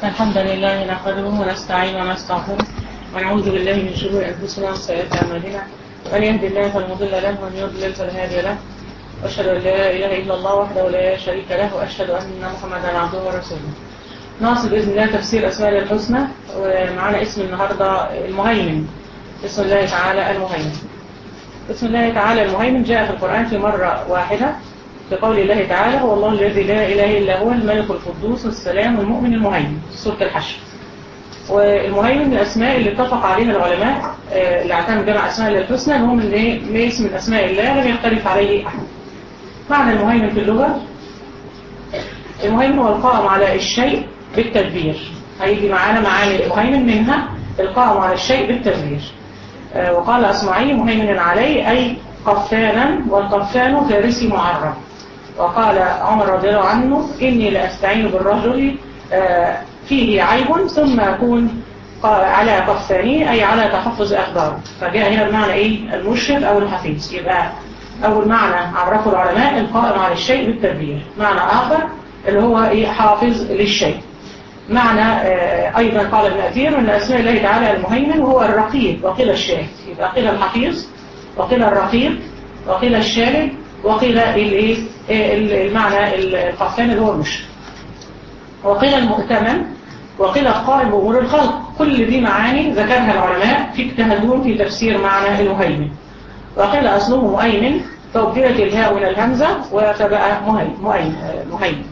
الحمد لله نحمده ونستعين ونستغفره ونعوذ بالله من شرور انفسنا وسيئات اعمالنا من يهد الله فلا مضل له ومن يضلل فلا هادي له واشهد ان لا اله الا الله وحده لا شريك له واشهد ان محمدا عبده ورسوله ناصر باذن الله تفسير اسماء الله الحسنى ومعانا اسم النهارده المهيمن اسم الله تعالى المهيمن اسم الله تعالى المهيمن جاء في القران في مره واحده في قول الله تعالى هو الله الذي لا إله إلا هو الملك القدوس السلام المؤمن المهيمن سورة الحشر والمهيمن من الأسماء اللي اتفق عليها العلماء اللي اعتمد جمع أسماء الله الحسنى ان هو من إيه؟ اسم من أسماء الله لم يختلف عليه أحد معنى المهيمن في اللغة المهيمن هو القائم على الشيء بالتدبير هيجي معانا معاني المهيمن منها القائم على الشيء بالتدبير وقال أسمعي مهيمن عليه أي قفانا والقفان فارسي معرب وقال عمر رضي الله عنه إني لأستعين بالرجل فيه عيب ثم أكون على قفاني أي على تحفظ أخباره فجاء هنا بمعنى إيه المرشد أو الحفيظ يبقى أول معنى عرفه العلماء القائم على الشيء بالتدبير معنى آخر اللي هو إيه حافظ للشيء معنى أيضا قال ابن أثير من أسماء الله تعالى المهيمن وهو الرقيب وقيل الشاهد يبقى قيل الحفيظ وقيل الرقيب وقيل الشاهد وقيل المعنى القفان اللي هو المشرك وقيل المؤتمن وقيل القائم بأمور الخلق كل دي معاني ذكرها العلماء في اجتهادهم في تفسير معنى المهيمن وقيل أصله مؤيمن فأبدلت الهاء من الهمزة فبقى مهيمن مهيمن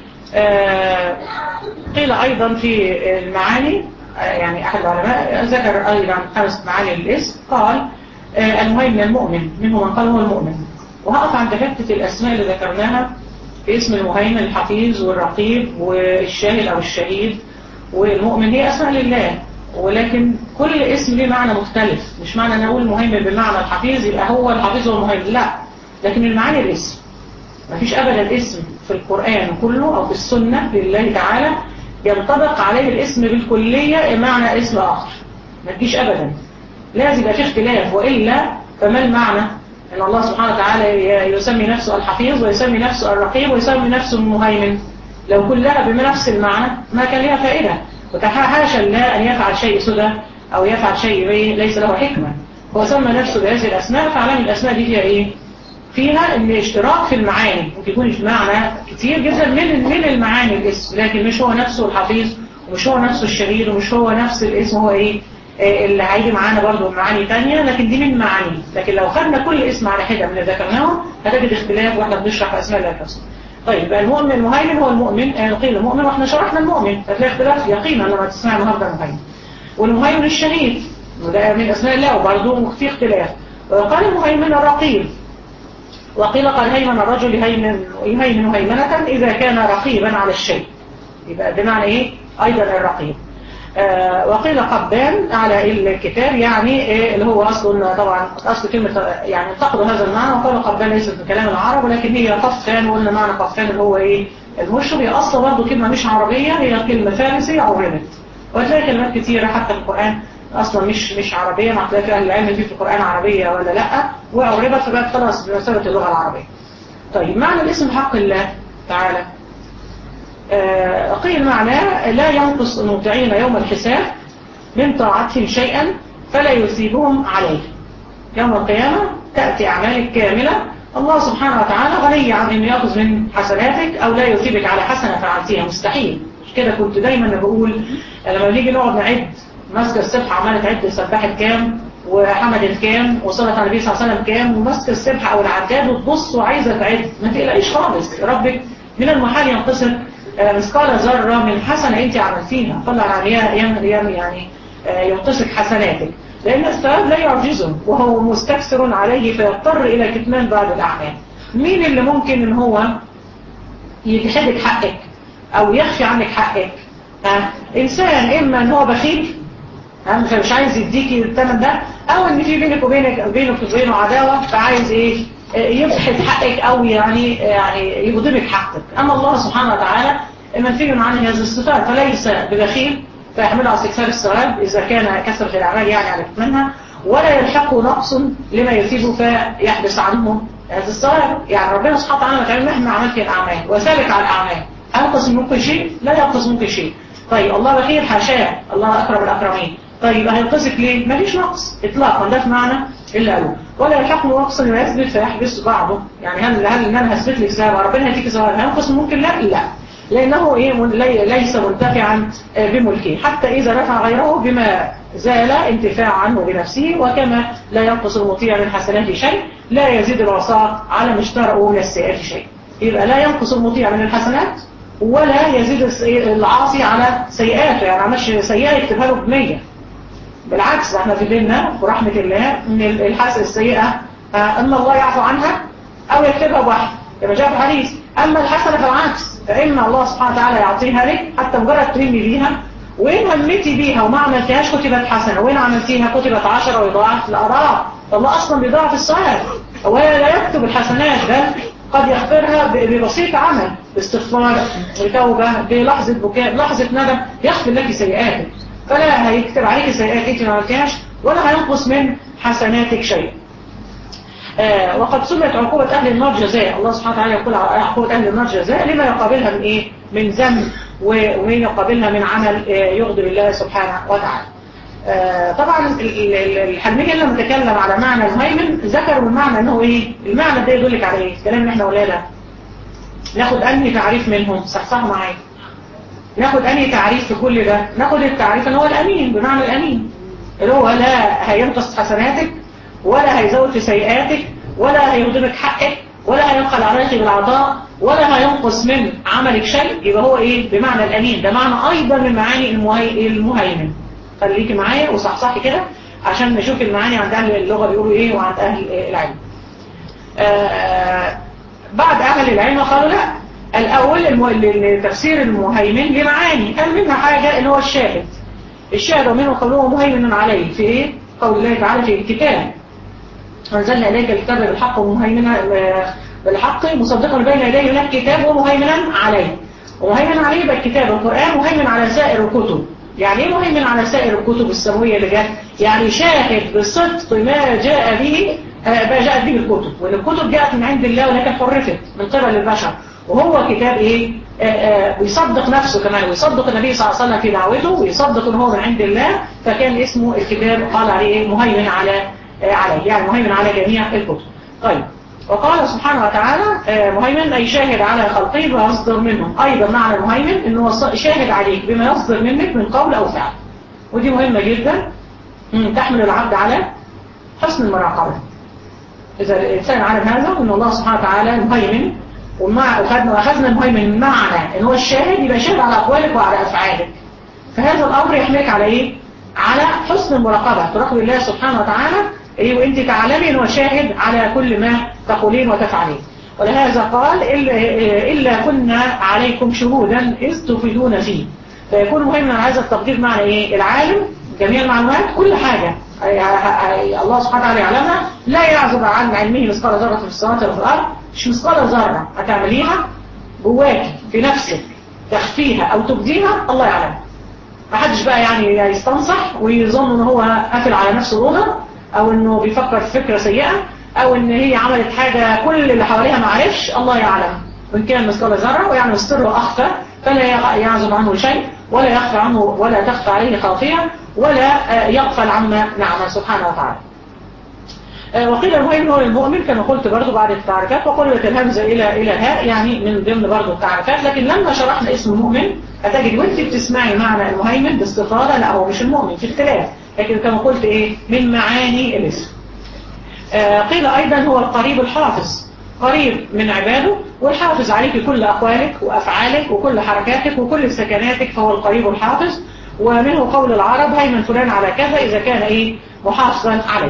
قيل أيضا في المعاني يعني أحد العلماء ذكر أيضا خمس معاني للاسم قال المهيمن المؤمن منه من قال هو المؤمن وهقف عند حتة الأسماء اللي ذكرناها في اسم المهيمن الحفيظ والرقيب والشاهد أو الشهيد والمؤمن هي أسماء لله ولكن كل اسم ليه معنى مختلف مش معنى أن أقول المهيمن بمعنى الحفيظ يبقى هو الحفيظ والمهيمن لا لكن المعاني الاسم مفيش أبدا اسم في القرآن كله أو في السنة لله تعالى ينطبق عليه الاسم بالكلية معنى اسم آخر ما تجيش أبدا لازم يبقى في اختلاف وإلا فما المعنى أن الله سبحانه وتعالى يسمي نفسه الحفيظ ويسمي نفسه الرقيب ويسمي نفسه المهيمن لو كلها بنفس المعنى ما كان لها فائدة وتحاشى الله أن يفعل شيء سدى أو يفعل شيء ليس له حكمة هو سمى نفسه بهذه الأسماء فعلم الأسماء دي فيها إيه؟ فيها ان اشتراك في المعاني ممكن يكون معنى كتير جدا من من المعاني الاسم لكن مش هو نفسه الحفيظ ومش هو نفسه الشهيد ومش هو نفس الاسم هو ايه اللي هيجي معانا برضه معاني تانية لكن دي من معاني لكن لو خدنا كل اسم على حدة من اللي ذكرناهم هتجد اختلاف واحنا بنشرح اسماء الله الحسنى طيب المؤمن المهيمن هو المؤمن قيل المؤمن واحنا شرحنا المؤمن فتلاقي اختلاف يقينا لما تسمع النهارده المهيمن والمهيمن الشهيد وده من اسماء الله وبرضه في اختلاف وقال المهيمن الرقيب وقيل قد هيمن الرجل يهيمن يهيمن هيمنة إذا كان رقيبا على الشيء يبقى بمعنى إيه أيضا الرقيب آه وقيل قبان على الكتاب يعني إيه اللي هو أصل طبعا أصل كلمة يعني انتقدوا هذا المعنى وقالوا قبان ليست من كلام العرب ولكن هي قفان وقلنا معنى قفان اللي هو إيه المشرب هي أصلا برضه كلمة مش عربية هي كلمة فارسية عربت وهتلاقي كلمات كتيرة حتى في القرآن اصلا مش مش عربيه ما هتلاقي فيها العلم دي في القران عربيه ولا لا وعربت فبقت خلاص بمثابه اللغه العربيه طيب معنى الاسم حق الله تعالى آه قيل معناه لا ينقص المطيعين يوم الحساب من طاعتهم شيئا فلا يثيبهم عليه يوم القيامه تاتي اعمالك كامله الله سبحانه وتعالى غني عن انه ياخذ من حسناتك او لا يثيبك على حسنه فعلتيها مستحيل مش كده كنت دايما بقول لما نيجي نقعد نعد ماسكه السبحه عماله تعد سبحت كام وحمدت كام وصلت على النبي صلى الله عليه وسلم كام وماسكه السبحه او العداد وتبص وعايزه تعد ما تقلقيش خالص ربك من المحال ينقصر مثقال ذره من حسنه انت عملتيها طلع يعني يعني ينقصك حسناتك لان الثواب لا يعجزه وهو مستكثر عليه فيضطر الى كتمان بعض الاعمال مين اللي ممكن ان هو يجحدك حقك او يخفي عنك حقك ها انسان اما ان هو بخيل مش عايز يديكي الثمن ده او ان في بينك وبينك بينك وبينه عداوه فعايز ايه يبحث حقك او يعني يعني يغضبك حقك اما الله سبحانه وتعالى المنفي عنه هذه الصفات فليس ببخيل فيحمل على استكثار الثواب اذا كان كثره الاعمال يعني على منها ولا يلحقه نقص لما يثيبه فيحبس عنه هذا الثواب يعني ربنا سبحانه وتعالى مهما عملت الاعمال وثابت على الاعمال انقص ممكن شيء لا ينقص ممكن شيء طيب الله بخير حاشاه الله أكرم الأكرمين طيب هينقصك ليه؟ مفيش نقص إطلاقا ده في معنى اللي قالوه ولا يلحق نقص ويثبت فيحبس بعضه يعني هل هل ان انا هثبت لك ثواب ربنا هيديك ثواب هينقص ممكن لا لا لانه ايه ليس منتفعا بملكه حتى اذا نفع غيره بما زال انتفاع عنه بنفسه وكما لا ينقص المطيع من حسناته شيء لا يزيد العصاة على ما اشتروا من السيئات شيء يبقى لا ينقص المطيع من الحسنات ولا يزيد العاصي على سيئاته يعني عملش سيئة يكتبها له بمية بالعكس احنا في ديننا ورحمة الله ان الحسنة السيئة ان الله يعفو عنها او يكتبها بواحد كما جاء في الحديث اما الحسنة فالعكس فإن الله سبحانه وتعالى يعطيها لك حتى مجرد تهمي بيها وإن همتي بيها وما عملتهاش كتبت حسنة وإن عملتيها كتبت عشرة ويضاعف الأراء الله أصلا بيضاعف الصلاة ولا لا يكتب الحسنات بل قد يغفرها ببسيط عمل باستغفار بتوبة بلحظة بكاء بلحظة ندم يغفر لك سيئاتك فلا هيكتب عليك سيئات انت ما عملتهاش ولا هينقص من حسناتك شيء آه وقد سمت عقوبة أهل النار جزاء الله سبحانه وتعالى يقول عقوبة أهل النار جزاء لما يقابلها من إيه من ذنب ومن يقابلها من عمل آه يغضب الله سبحانه وتعالى آه طبعا الحلمية لما تكلم على معنى المهيمن ذكروا المعنى انه ايه المعنى ده يدلك على ايه الكلام اللي احنا قلنا ده ناخد انهي تعريف منهم صحصحوا معايا ناخد انهي تعريف في كل ده ناخد التعريف اللي هو الامين بمعنى الامين اللي هو لا هينقص حسناتك ولا هيزود في سيئاتك ولا هيهضمك حقك ولا هيبخل عليك بالعطاء ولا هينقص من عملك شيء يبقى هو ايه بمعنى الامين ده معنى ايضا من معاني المهي... المهيمن خليكي معايا وصحصحي كده عشان نشوف المعاني عند اهل اللغه بيقولوا ايه وعند اهل العلم آه بعد اهل العلم قالوا لا الاول المو... تفسير المهيمن ليه معاني قال منها حاجه اللي هو الشاهد الشاهد ومنه قوله مهيمن عليه في ايه قول الله تعالى في الكتاب أنزلنا إليك الكتاب بالحق ومهيمنا بالحق مصدقا بين يديه لك كتاب ومهيمنا عليه ومهيمن عليه يبقى الكتاب القرآن مهيمن على سائر الكتب يعني ايه مهيمن على سائر الكتب السماوية اللي جاءت يعني شاهد بصدق ما جاء به ما جاءت به الكتب وان الكتب جاءت من عند الله ولكن حرفت من قبل البشر وهو كتاب ايه آآ آآ بيصدق نفسه كمان ويصدق النبي صلى الله عليه وسلم في دعوته ويصدق ان هو من عند الله فكان اسمه الكتاب قال عليه مهيمن على عليه يعني مهيمن على جميع الكتب طيب وقال سبحانه وتعالى مهيمن أي شاهد على خلقه بما يصدر منهم أيضا معنى المهيمن أنه شاهد عليك بما يصدر منك من قول أو فعل ودي مهمة جدا تحمل العبد على حسن المراقبة إذا الإنسان عالم هذا أن الله سبحانه وتعالى مهيمن ومع أخذنا وأخذنا المهيمن معنى أن هو الشاهد يبقى شاهد على أقوالك وعلى أفعالك فهذا الأمر يحملك على إيه؟ على حسن المراقبة تراقب الله سبحانه وتعالى إيه وانت تعلمي انه شاهد على كل ما تقولين وتفعلين ولهذا قال إلا, إلا كنا عليكم شهودا إذ تفيدون فيه فيكون مهم على هذا التقدير معنى إيه العالم جميع المعلومات كل حاجة الله سبحانه وتعالى يعلمها لا يعزب عن علمه مثقال ذرة في السماوات ولا في الأرض مش مثقال ذرة هتعمليها جواك في نفسك تخفيها أو تبديها الله يعلمها ما حدش بقى يعني يستنصح ويظن ان هو قافل على نفسه الأوضة او انه بيفكر في فكرة سيئة او ان هي عملت حاجة كل اللي حواليها ما عرفش الله يعلم وان كان مثقال ذرة ويعني السر اخفى فلا يعزب عنه شيء ولا يخفى عنه ولا تخفى عليه خافية ولا يغفل عما نعمل سبحانه وتعالى وقيل المهم هو المؤمن كما قلت برضو بعد التعريفات وقلت الهمزة إلى إلى هاء يعني من ضمن برضو التعريفات لكن لما شرحنا اسم المؤمن هتجد وانت بتسمعي معنى المهيمن باستفاضة لا هو مش المؤمن في اختلاف لكن كما قلت ايه من معاني الاسم آه قيل ايضا هو القريب الحافظ قريب من عباده والحافظ عليك كل اقوالك وافعالك وكل حركاتك وكل سكناتك فهو القريب الحافظ ومنه قول العرب هيمن فلان على كذا اذا كان ايه محافظا عليه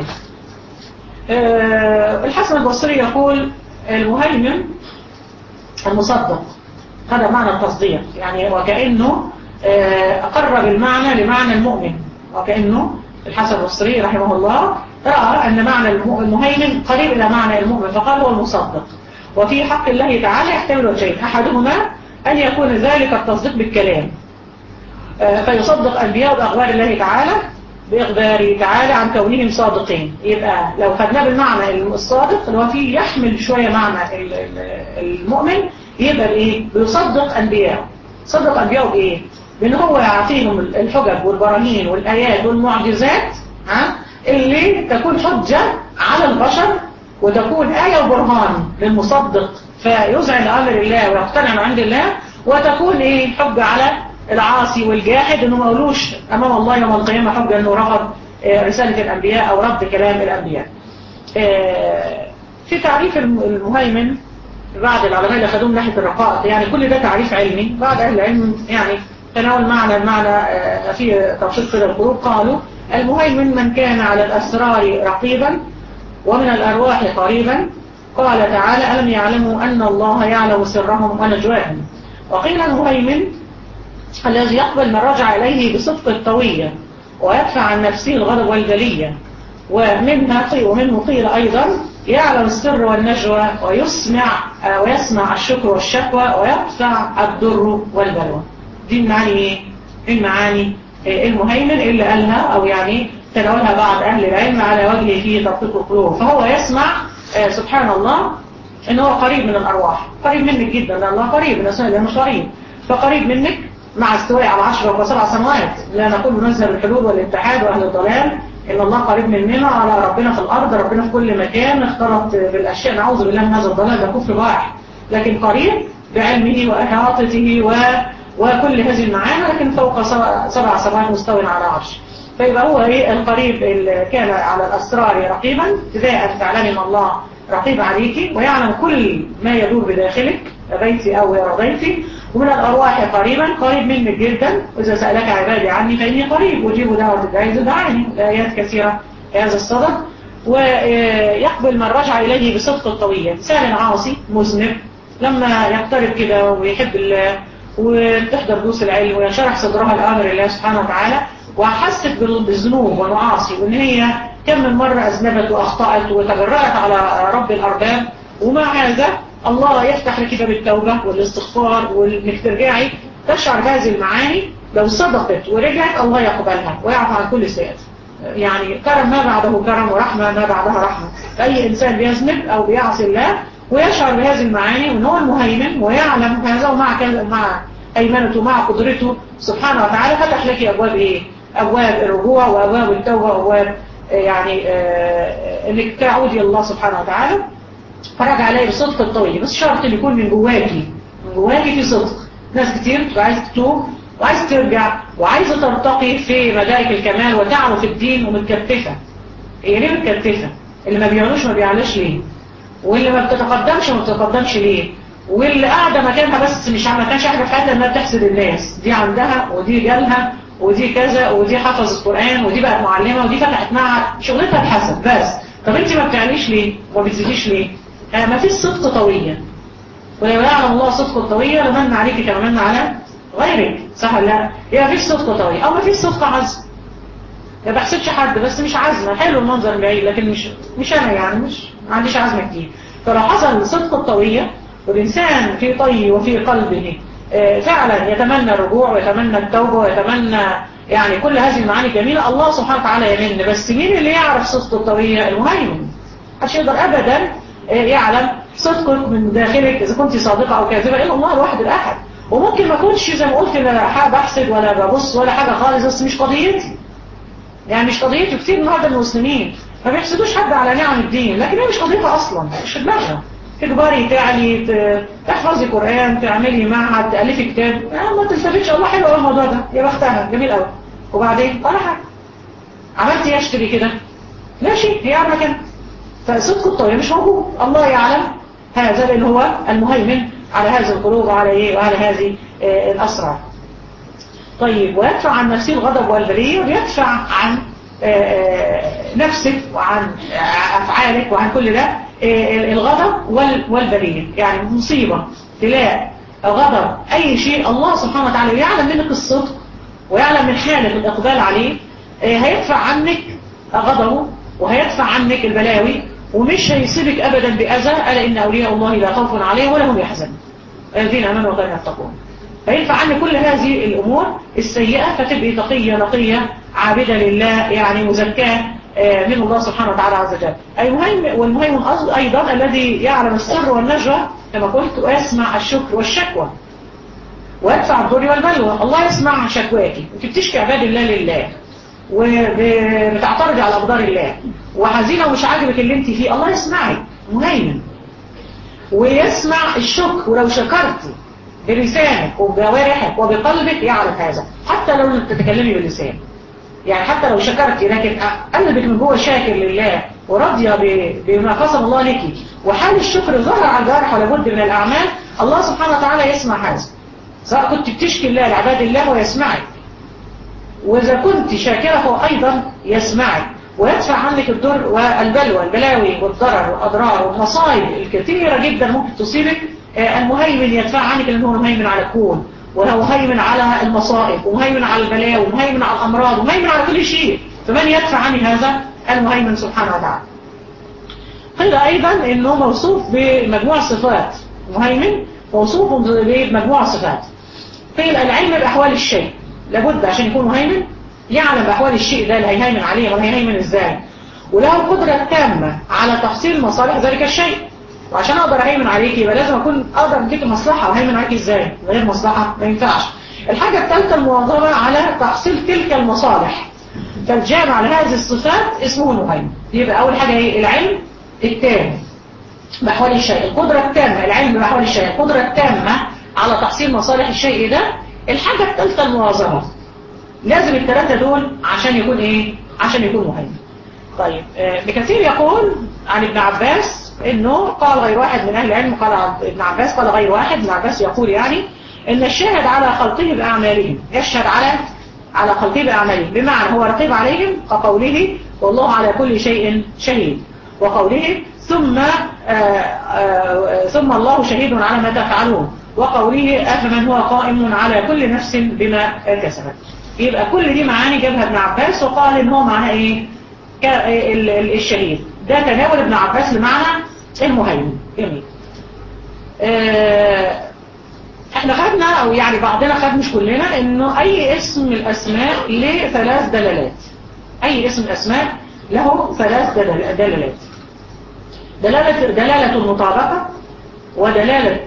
آه الحسن البصري يقول المهيمن المصدق هذا معنى التصديق يعني وكأنه آه قرب المعنى لمعنى المؤمن وكأنه الحسن البصري رحمه الله رأى أن معنى المهيمن قريب إلى معنى المؤمن فقال هو المصدق وفي حق الله تعالى يحتمل وجهين أحدهما أن يكون ذلك التصديق بالكلام فيصدق أنبياء بأخبار الله تعالى بإخباره تعالى عن كونهم صادقين يبقى لو خدناه بالمعنى الصادق اللي هو فيه يحمل شوية معنى المؤمن يبقى إيه بيصدق أنبياء صدق أنبياء بإيه بان هو يعطيهم الحجج والبراهين والآيات والمعجزات ها اللي تكون حجة على البشر وتكون آية وبرهان للمصدق فيزعل أمر الله ويقتنع عند الله وتكون إيه حجة على العاصي والجاحد انه ما قالوش امام الله يوم القيامة حجة انه رفض رسالة الانبياء او رد كلام الانبياء في تعريف المهيمن بعض العلماء اللي خدوه من ناحية الرقائق يعني كل ده تعريف علمي بعض اهل العلم يعني تناول معنى المعنى في تبسيط كده القلوب قالوا المهيمن من كان على الاسرار رقيبا ومن الارواح قريبا قال تعالى ألم يعلموا أن الله يعلم سرهم ونجواهم وقيل المهيمن الذي يقبل من رجع إليه بصدق الطوية ويدفع عن نفسه الغضب والجلية ومنها ومنه قيل أيضا يعلم السر والنجوى ويسمع ويسمع الشكر والشكوى ويدفع الضر والبلوى دي المعاني ايه؟ المعاني المهيمن اللي قالها أو يعني تناولها بعض أهل العلم على وجه فيه تطبيق القلوب فهو يسمع سبحان الله ان هو قريب من الأرواح قريب منك جدا لأن الله قريب الناس اللي مش قريب فقريب منك مع استواء على عشر وسبع سنوات لا نقول بمذهب الحلول والاتحاد وأهل الضلال إن الله قريب مننا على ربنا في الأرض ربنا في كل مكان اختلط بالأشياء نعوذ بالله من هذا الضلال ده كفر واحد لكن قريب بعلمه وإحاطته و... وكل هذه المعاني لكن فوق سبع سماوات مستوى على عرش فيبقى هو ايه القريب اللي كان على الأسرار رقيبا ابتداء تعلم ان الله رقيب عليك ويعلم كل ما يدور بداخلك بيتي أو رضيتي ومن الأرواح قريبا قريب منك جدا وإذا سألك عبادي عني فإني قريب وجيب دعوة الداعي دعاني الآيات كثيرة في هذا الصدد ويقبل من رجع إليه بصدق الطوية سهل عاصي مذنب لما يقترب كده ويحب الله وتحضر دروس العلم ويشرح صدرها لأمر الله سبحانه وتعالى وحست بالذنوب والمعاصي وإن هي كم من مرة أذنبت وأخطأت وتجرأت على رب الأرباب ومع هذا الله يفتح لك باب التوبة والاستغفار وانك ترجعي تشعر بهذه المعاني لو صدقت ورجعت الله يقبلها ويعفى عن كل سيئات يعني كرم ما بعده كرم ورحمة ما بعدها رحمة أي إنسان بيذنب أو بيعصي الله ويشعر بهذه المعاني وأن هو المهيمن ويعلم هذا ومع مع أيمانته مع قدرته سبحانه وتعالى فتح لك أبواب إيه؟ أبواب الرجوع وأبواب التوبة وأبواب يعني آه انك تعودي الله سبحانه وتعالى فرج عليه بصدق الطويل بس شرط اللي يكون من جواكي من جواكي في صدق ناس كتير بتبقى عايزه تتوب وعايزه ترجع وعايزه ترتقي في مدارك الكمال وتعلو في الدين ومتكتفه هي ليه متكتفه اللي ما بيعلوش ما بيعلاش ليه واللي ما بتتقدمش ما بتتقدمش ليه واللي قاعده مكانها بس مش ما كانش حاجه في حياتها انها بتحسد الناس دي عندها ودي جالها ودي كذا ودي حفظت القرآن ودي بقت معلمة ودي فتحت معهد شغلتها الحسن بس طب انت ما بتعليش ليه وما بتزيديش ليه آه ما فيش صدق طوية ولو يعلم الله صدق الطوية لمن عليك كما من على غيرك صح ولا لا يا ما فيش صدق طوية او ما فيش صدق عزم ما بحسدش حد بس مش عزمة حلو المنظر بعيد لكن مش مش انا يعني مش ما عنديش عزمة كتير فلو حصل صدق الطوية والإنسان في طي وفي قلبه فعلا يتمنى الرجوع ويتمنى التوبة ويتمنى يعني كل هذه المعاني الجميلة الله سبحانه وتعالى يمن بس مين اللي يعرف صدق الطوية المهيمن مش يقدر أبدا يعلم صدقك من داخلك إذا كنت صادقة أو كاذبة إلا الله الواحد الأحد وممكن ما كنتش زي ما قلت لا حاجة بحسد ولا ببص ولا حاجة خالص بس مش قضيتي يعني مش قضيتي كتير النهارده المسلمين ما بيحسدوش حد على نعم الدين لكن هي مش قضيتها أصلا مش في دماغها تكبري تعلي تحفظي قرآن تعملي معهد تألفي كتاب ما تلتفتش الله حلو قوي الموضوع ده يا بختها جميل قوي وبعدين ولا حاجة عملت ايه اشتري كده لا شيء هي عارفه كده فصدق الطويل مش موجود الله يعلم هذا لان هو المهيمن على هذه القلوب وعلى ايه وعلى هذه آه الاسرار طيب ويدفع عن نفسه الغضب والبريه ويدفع عن آه نفسك وعن افعالك وعن كل ده الغضب والبرية يعني مصيبة تلاقي غضب أي شيء الله سبحانه وتعالى يعلم منك الصدق ويعلم من حالك الإقبال عليه هيدفع عنك غضبه وهيدفع عنك البلاوي ومش هيسيبك أبدا بأذى ألا إن أولياء الله لا خوف عليهم ولا هم يحزنون الذين أمنوا وكانوا يتقون فيدفع عنك كل هذه الأمور السيئة فتبقي تقية نقية عابدة لله يعني مزكاة من الله سبحانه وتعالى عز وجل أي مهم والمهم أيضا الذي يعلم السر والنجوى كما قلت ويسمع الشكر والشكوى ويدفع الضر والبلوى الله يسمع شكواكي انت بتشكي عباد الله لله وبتعترضي على أقدار الله وحزينة ومش عاجبك اللي انت فيه الله يسمعك مهيمن ويسمع الشكر ولو شكرت بلسانك وبجوارحك وبقلبك يعرف هذا حتى لو لم تتكلمي باللسان يعني حتى لو شكرتي لكن قلبك من جوه شاكر لله وراضيه بما قسم الله لك وحال الشكر ظهر على الجارح ولا بد من الاعمال الله سبحانه وتعالى يسمع هذا سواء كنت بتشكي الله لعباد الله ويسمعك واذا كنت شاكره فهو ايضا يسمعك ويدفع عنك الضر والبلوى البلاوي والضرر والاضرار والمصائب الكثيره جدا ممكن تصيبك المهيمن يدفع عنك لانه مهيمن على الكون وهو مهيمن على المصائب ومهيمن على البلاوي ومهيمن على الأمراض ومهيمن على كل شيء فمن يدفع عني هذا المهيمن سبحانه وتعالى قيل أيضا أنه موصوف بمجموعة صفات مهيمن موصوف بمجموعة صفات قيل العلم بأحوال الشيء لابد عشان يكون مهيمن يعلم بأحوال الشيء ده اللي هيهيمن عليه ولا هيهيمن ازاي وله قدرة تامة على تحصيل مصالح ذلك الشيء وعشان اقدر اهيمن عليك يبقى لازم اكون اقدر اديك مصلحه وهيمن عليك ازاي غير مصلحه ما ينفعش الحاجه الثالثه المواظبه على تحصيل تلك المصالح فالجامع لهذه الصفات اسمه المهيمن يبقى اول حاجه ايه العلم التام باحوال الشيء القدره التامه العلم باحوال الشيء القدره التامه على تحصيل مصالح الشيء ده الحاجه الثالثه المواظبه لازم الثلاثه دول عشان يكون ايه عشان يكون مهيمن طيب بكثير يقول عن ابن عباس انه قال غير واحد من اهل العلم قال ابن عباس قال غير واحد ابن عباس يقول يعني ان الشاهد على خلقه باعمالهم يشهد على على خلقه باعمالهم بمعنى هو رقيب عليهم كقوله والله على كل شيء شهيد وقوله ثم آآ آآ ثم الله شهيد على ما تفعلون وقوله افمن هو قائم على كل نفس بما كسبت يبقى كل دي معاني جابها ابن عباس وقال ان هو معناه ايه الشهيد ده تناول ابن عباس لمعنى المهيمن جميل اه احنا خدنا او يعني بعضنا خد مش كلنا انه اي اسم من الاسماء له ثلاث دلالات اي اسم الاسماء له ثلاث دلالات دلالة, دلالة المطابقة ودلالة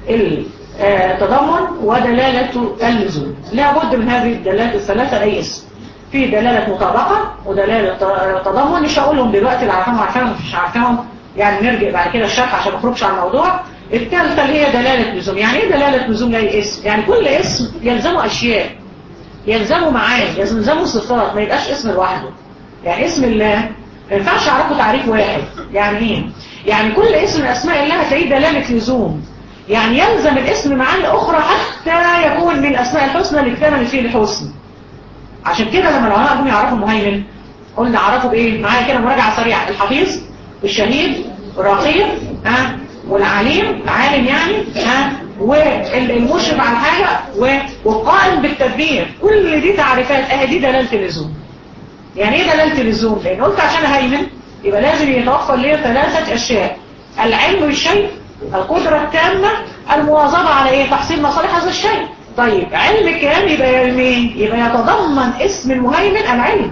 التضمن ودلالة اللزوم لا بد من هذه الدلالات الثلاثة لأي اسم في دلالة مطابقة ودلالة تضمن مش هقولهم دلوقتي اللي عارفهم عارفهم مش عارفهم يعني نرجع بعد كده الشرح عشان ما نخرجش عن الموضوع الثالثة اللي هي دلالة لزوم يعني ايه دلالة لزوم لأي اسم يعني كل اسم يلزمه أشياء يلزمه معاني يلزمه صفات ما يبقاش اسم لوحده يعني اسم الله ما ينفعش اعرفه تعريف واحد يعني ايه يعني كل اسم من اسماء الله هتلاقيه دلالة لزوم يعني يلزم الاسم معاني اخرى حتى يكون من الاسماء الحسنى اللي اكتمل فيه الحسن عشان كده لما العلماء جم يعرفوا المهيمن قلنا عرفوا بايه معايا كده مراجعه سريعه الحفيظ والشهيد والرقيب ها والعليم عالم يعني ها والمشرف على حاجه والقائم بالتدبير كل دي تعريفات اه دي دلاله اللزوم يعني ايه دلاله اللزوم لان قلت عشان اهيمن يبقى لازم يتوفر لي ثلاثه اشياء العلم بالشيء القدره التامه المواظبه على ايه تحصيل مصالح هذا الشيء طيب علم الكلام يبقى مين يبقى يتضمن اسم المهيمن العلم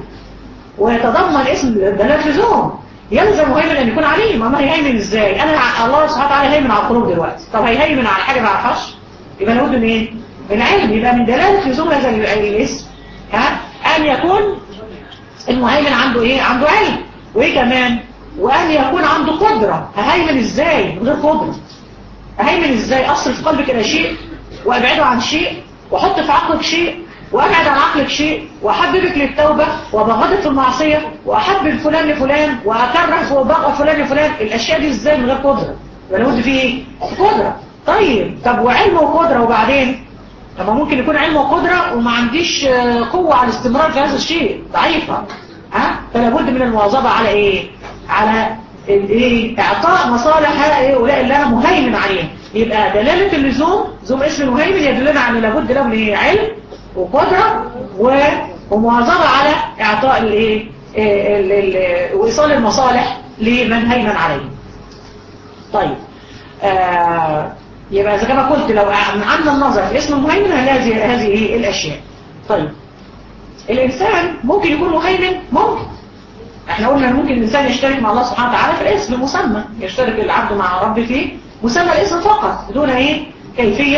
ويتضمن اسم دلالة لزوم يلزم مهيمن ان يكون عليم اما هيهيمن ازاي انا الله سبحانه وتعالى هيهيمن على القلوب دلوقتي طب هيهيمن على حاجه ما اعرفهاش يبقى لابد من ايه من علم يبقى من دلاله لزوم هذا الاسم ها ان يكون المهيمن عنده ايه عنده علم وايه كمان وان يكون عنده قدره ههيمن ازاي من غير قدره اهيمن ازاي اصرف قلبك الى شيء وابعده عن شيء واحط في عقلك شيء وابعد عن عقلك شيء واحببك للتوبة وبغضك في المعصية واحبب فلان لفلان واكره وبغض فلان لفلان الاشياء دي ازاي من غير قدرة لابد فيه ايه قدرة طيب طب وعلم وقدرة وبعدين طب ممكن يكون علم وقدرة وما عنديش قوة على الاستمرار في هذا الشيء ضعيفة ها فلابد من المواظبة على ايه على الايه اعطاء مصالح هؤلاء اللي انا مهيمن عليهم يبقى دلالة اللزوم زوم اسم المهيمن يدلنا على لابد له من علم وقدرة ومواظبة على اعطاء الايه وايصال المصالح لمن هيمن عليه طيب آه يبقى زي ما قلت لو عملنا النظر في اسم المهيمن هذه هذه ايه الاشياء طيب الانسان ممكن يكون مهيمن ممكن احنا قلنا ان ممكن الانسان يشترك مع الله سبحانه وتعالى في الاسم مسمى يشترك العبد مع ربه في مسمى الاسم فقط دون ايه كيفية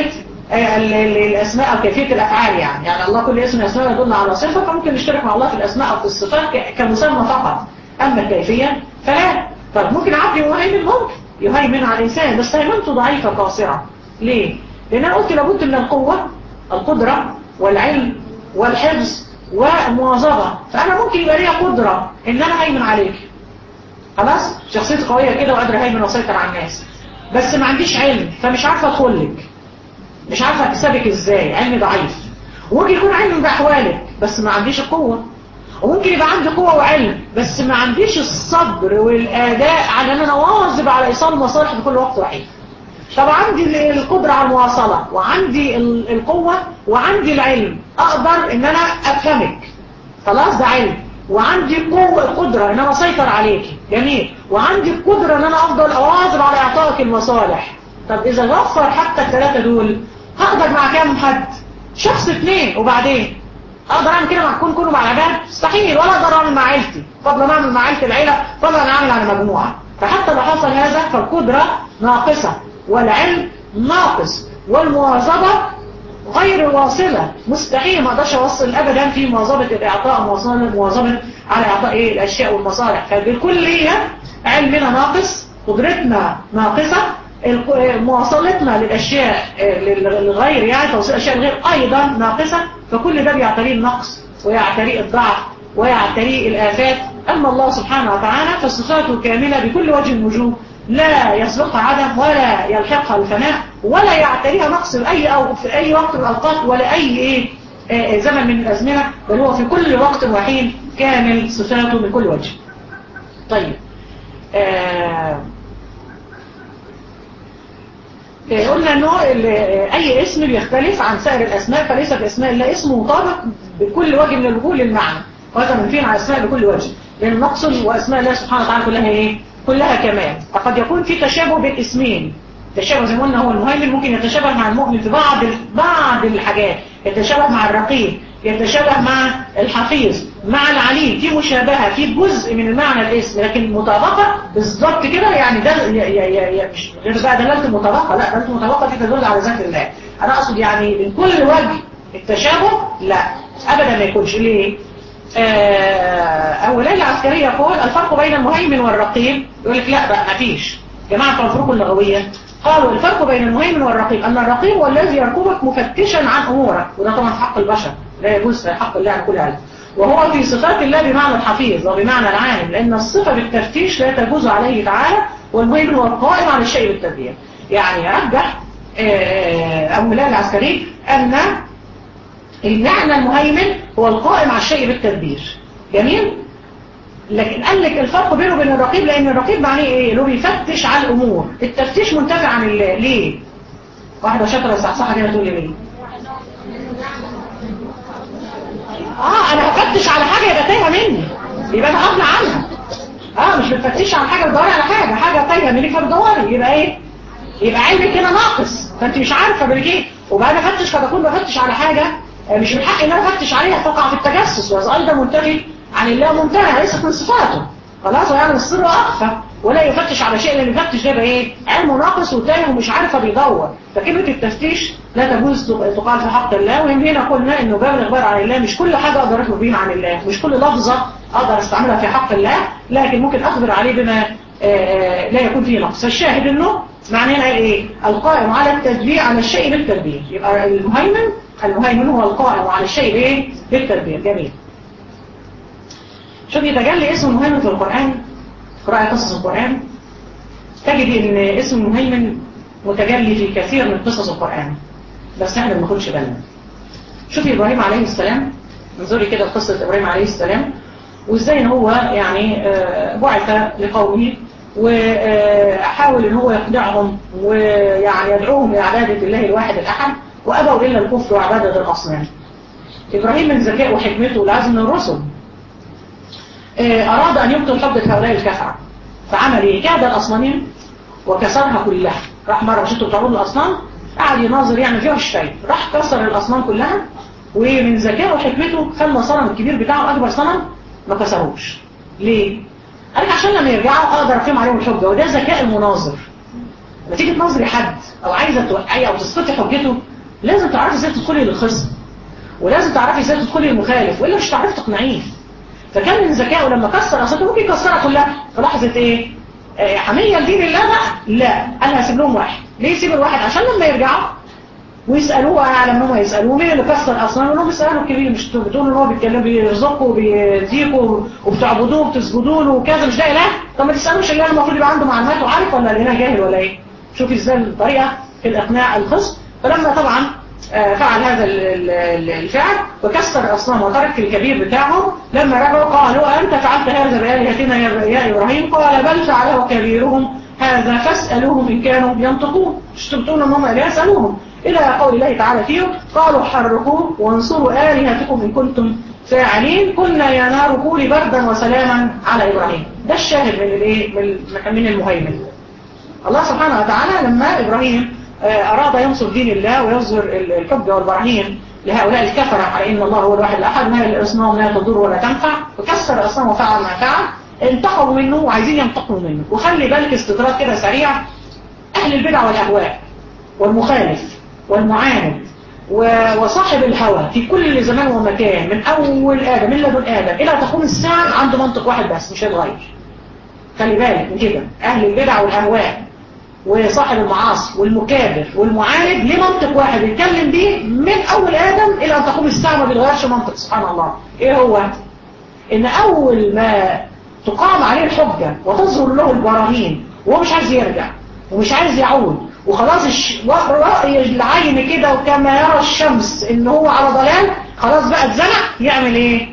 الأسماء أو كيفية الأفعال يعني يعني الله كل اسم أسماء يدل على صفة فممكن نشترك مع الله في الأسماء أو في الصفات كمسمى فقط أما الكيفية فلا طب ممكن عبد يهيمن ممكن يهيمن على الإنسان بس هيمنته ضعيفة قاصرة ليه؟ لأن أنا قلت لابد من القوة القدرة والعلم والحفظ ومواظبة فأنا ممكن يبقى ليا قدرة إن أنا هيمن عليك خلاص شخصيتي قوية كده وقادرة هيمن وسيطر على الناس بس ما عنديش علم فمش عارفة أدخلك مش عارفة أكسبك إزاي علمي ضعيف وممكن يكون علم بأحوالك بس ما عنديش القوة وممكن يبقى عندي قوة وعلم بس ما عنديش الصبر والأداء على أن أنا واظب على إيصال المصالح في كل وقت وحيد طب عندي القدرة على المواصلة وعندي القوة وعندي العلم أقدر إن أنا أفهمك خلاص ده علم وعندي قوة قدرة إن أنا أسيطر عليك جميل وعندي القدرة إن أنا أفضل أواظب على إعطائك المصالح طب إذا وفر حتى الثلاثة دول هقدر مع كام حد شخص اثنين وبعدين اقدر اعمل كده مع كون كله مع العباد مستحيل ولا اقدر اعمل مع عيلتي فضلا اعمل مع عيلة العيلة فضلا اعمل على مجموعة فحتى لو حصل هذا فالقدرة ناقصة والعلم ناقص والمواظبة غير واصلة مستحيل ما اقدرش اوصل ابدا في مواظبة الاعطاء مواظبة على اعطاء ايه الاشياء والمصالح فبالكلية علمنا ناقص قدرتنا ناقصة مواصلتنا للأشياء للغير يعني توصيل الأشياء الغير أيضا ناقصة فكل ده بيعتريه النقص ويعتريه الضعف ويعتريه الآفات أما الله سبحانه وتعالى فصفاته كاملة بكل وجه الوجوه لا يسبقها عدم ولا يلحقها الفناء ولا يعتريها نقص في أي, أو في أي وقت من الأوقات ولا أي إيه آه زمن من الأزمنة بل هو في كل وقت وحين كامل صفاته من كل وجه طيب آه قلنا انه اي اسم بيختلف عن سائر الاسماء فليس في اسماء الله اسم مطابق بكل وجه من الوجوه للمعنى وهذا منفين على اسماء بكل وجه لان نقصد واسماء الله سبحانه وتعالى كلها ايه كلها كمال فقد يكون في تشابه بين اسمين تشابه زي ما قلنا هو المهيمن ممكن يتشابه مع المؤمن في بعض بعض الحاجات يتشابه مع الرقيب يتشابه مع الحفيظ مع العليم في مشابهة في جزء من المعنى الاسم لكن مطابقة بالظبط كده يعني ده يا يا يا مش غير بقى دلالة المطابقة لا دلالة المطابقة دي تدل على ذات الله أنا أقصد يعني من كل وجه التشابه لا أبدا ما يكونش ليه آه أولا العسكري يقول الفرق بين المهيمن والرقيب يقول لك لا بقى ما فيش جماعة الفروق اللغوية قالوا الفرق بين المهيمن والرقيب أن الرقيب هو الذي يرقبك مفتشا عن أمورك وده طبعا حق البشر لا يجوز في حق الله على كل علم وهو في صفات الله بمعنى الحفيظ وبمعنى العالم لأن الصفة بالتفتيش لا تجوز عليه تعالى والمهيمن هو القائم على الشيء بالتدبير يعني يرجح أبو هلال العسكري أن المعنى المهيمن هو القائم على الشيء بالتدبير جميل؟ لكن قال لك الفرق بينه وبين الرقيب لأن الرقيب معناه إيه؟ اللي هو بيفتش على الأمور التفتيش منتفع عن الله ليه؟ واحدة شاطرة الصحصحة كده تقول لي ليه؟ اه انا هفتش على حاجة يبقى تايهة مني يبقى انا غافلة عنها اه مش بتفتش على حاجة بتدوري على حاجة حاجة تايهة منك فبتدوري يبقى ايه يبقى علمك هنا ناقص فانت مش عارفة بالايه وبعد افتش قد اكون بفتش على حاجة مش من حقي ان انا افتش عليها تقع في التجسس وهذا ايضا منتهي عن الله ممتنع ليست من صفاته خلاص ويعلم السر واخفى ولا يفتش على شيء لان يفتش ده يبقى ايه علمه ناقص وتايه ومش عارفه بيدور فكلمه التفتيش لا تجوز تقال في حق الله وهم هنا قلنا انه باب الاخبار عن الله مش كل حاجه اقدر اخبر بيها عن الله مش كل لفظه اقدر استعملها في حق الله لكن ممكن اخبر عليه بما آآ لا يكون فيه نقص فالشاهد انه معناه ايه القائم على التدبير على الشيء بالتدبير يبقى المهيمن المهيمن هو القائم على الشيء بايه بالتدبير جميل شوف يتجلي اسم المهيمن في القرآن قراءة قصص القرآن تجد ان اسم المهيمن متجلي في كثير من قصص القرآن بس احنا ما بناخدش بالنا شوفي إبراهيم عليه السلام انظري كده قصة إبراهيم عليه السلام وازاي ان هو يعني بعث لقومه وحاول ان هو يقنعهم ويعني يدعوهم لعبادة الله الواحد الأحد وأبوا إلا الكفر وعبادة الأصنام إبراهيم من ذكاء وحكمته والعزم من الرسل أراد أن يبطل حجة هؤلاء الكفرة فعمل إيه؟ كاد الأصنامين وكسرها كلها راح مرة مش انتوا بتعبدوا الأصنام قعد يناظر يعني فيها الشيء راح كسر الأصنام كلها ومن ذكاء وحكمته خلى صنم الكبير بتاعه أكبر صنم ما كسروش ليه؟ قال عشان لما يرجعوا أقدر أقيم عليهم الحجة وده ذكاء المناظر لما تيجي تناظري حد أو عايزة توقعي أو تسقطي حجته لازم تعرفي ازاي تدخلي للخصم ولازم تعرفي ازاي تدخلي للمخالف والا مش هتعرفي تقنعيه فكان من ذكائه لما كسر اصلا ممكن يكسرها كلها في لحظه ايه آه، حميه لدين الله بقى لا انا هسيب لهم واحد ليه يسيب الواحد عشان لما يرجعوا ويسالوه اعلى ان هم يسالوه مين اللي كسر اصلا يقول لهم اسالوا الكبير مش بتقولوا ان هو بيتكلم بيرزقوا وبيديكوا وبتعبدوه وبتسجدوا له وكذا مش ده اله طب ما تسالوش الاله المفروض يبقى عنده معلومات وعارف ولا الاله جاهل ولا ايه شوفي ازاي الطريقه في الاقناع الخصم فلما طبعا آه، فعل هذا ال- ال- الفعل وكسر الأصنام وترك الكبير بتاعهم لما رجعوا قالوا أنت فعلت هذا بآلهتنا يا يا إبراهيم قال بل فعله كبيرهم هذا فاسألوهم إن كانوا ينطقون مش تبتون أنهم إله سألوهم إلى قول الله تعالى فيهم قالوا حرقوه وانصروا آلهتكم إن كنتم فاعلين قلنا يا نار كوني بردا وسلاما على إبراهيم ده الشاهد من الإيه من من المهيمن الله سبحانه وتعالى لما إبراهيم آه، أراد ينصر دين الله ويظهر ال- الحجة والبراهين لهؤلاء الكفرة على إن الله هو الواحد الأحد ما الأصنام لا تضر ولا تنفع وكسر الأصنام وفعل ما فعل انتقموا منه وعايزين ينتقموا منه وخلي بالك استطراد كده سريع أهل البدع والأهواء والمخالف والمعاند و- وصاحب الهوى في كل زمان ومكان من أول آدم من لدن آدم إلى تقوم الساعة عنده منطق واحد بس مش هيتغير خلي بالك من كده أهل البدع والأهواء وصاحب المعاصي والمكابر والمعاند ليه منطق واحد يتكلم بيه من أول آدم إلى أن تقوم الساعة ما بيتغيرش منطق سبحان الله إيه هو؟ إن أول ما تقام عليه الحجة وتظهر له البراهين وهو مش عايز يرجع ومش عايز يعود وخلاص الش... رأي العين كده وكما يرى الشمس إن هو على ضلال خلاص بقى اتزنق يعمل إيه؟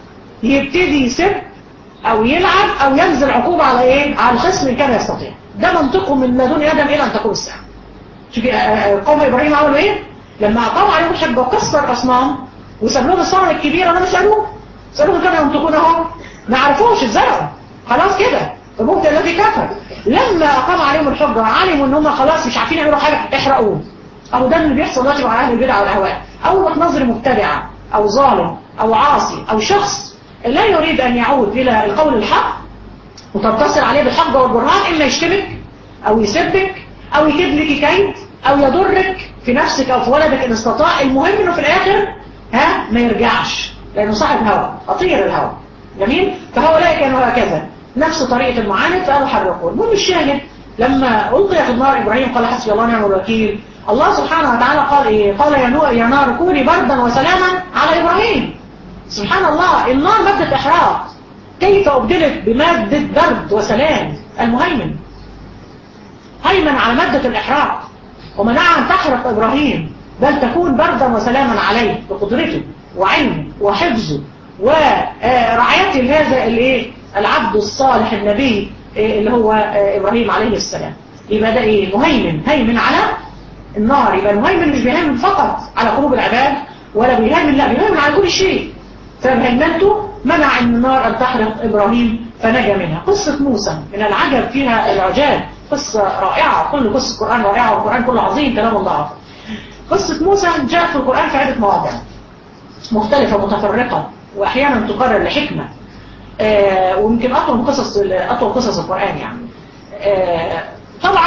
يبتدي يسب أو يلعب أو ينزل عقوبة على إيه؟ على الخصم إن كان يستطيع ده منطقه من لدن آدم إلى أن تقوم الساعة شوفي آه، آه، قوم إبراهيم عملوا إيه؟ لما أقام عليهم الحج وكسر أصنام وساب لهم الصنم الكبير أنا مسألوه سألوه كانوا ينطقون أهو ما عرفوش اتزرعوا خلاص كده فبهت الذي كفر لما أقام عليهم الحجة علموا إن هم خلاص مش عارفين يعملوا حاجة احرقوه أهو ده اللي بيحصل دلوقتي مع أهل البدع والأهواء أول ما تنظر مبتدعة أو ظالم أو عاصي أو شخص لا يريد أن يعود إلى القول الحق وتتصل عليه بالحق والبرهان إما يشتمك أو يسبك أو يكيد لك كيد أو يضرك في نفسك أو في ولدك إن استطاع المهم إنه في الآخر ها ما يرجعش لأنه صاحب هوى أطير الهوى جميل فهؤلاء كانوا هكذا نفس طريقة المعاند فقالوا حرقوا المهم الشاهد لما ألقي في النار إبراهيم قال حسبي الله ونعم الوكيل الله سبحانه وتعالى قال إيه قال يا نور يا نار كوني بردا وسلاما على إبراهيم سبحان الله النار مادة إحراق كيف أبدلت بمادة برد وسلام المهيمن هيمن على مادة الإحراق ومنعها أن تحرق إبراهيم بل تكون بردا وسلاما عليه بقدرته وعلمه وحفظه ورعايته لهذا الايه العبد الصالح النبي إيه اللي هو آه، إبراهيم عليه السلام يبقى ده إيه مهيمن هيمن على النار يبقى المهيمن مش بيهيمن فقط على قلوب العباد ولا بيهيمن لا بيهيمن على كل شيء فمهمته منع ان النار أن تحرق إبراهيم فنجا منها قصة موسى من العجب فيها العجاب قصة رائعة كل قصة القرآن رائعة والقرآن كله عظيم كلام الله قصة موسى جاءت في القرآن في عدة مواضع مختلفة متفرقة وأحيانا تقرر لحكمة آه ويمكن أطول قصص أطول قصص القرآن يعني آه طبعا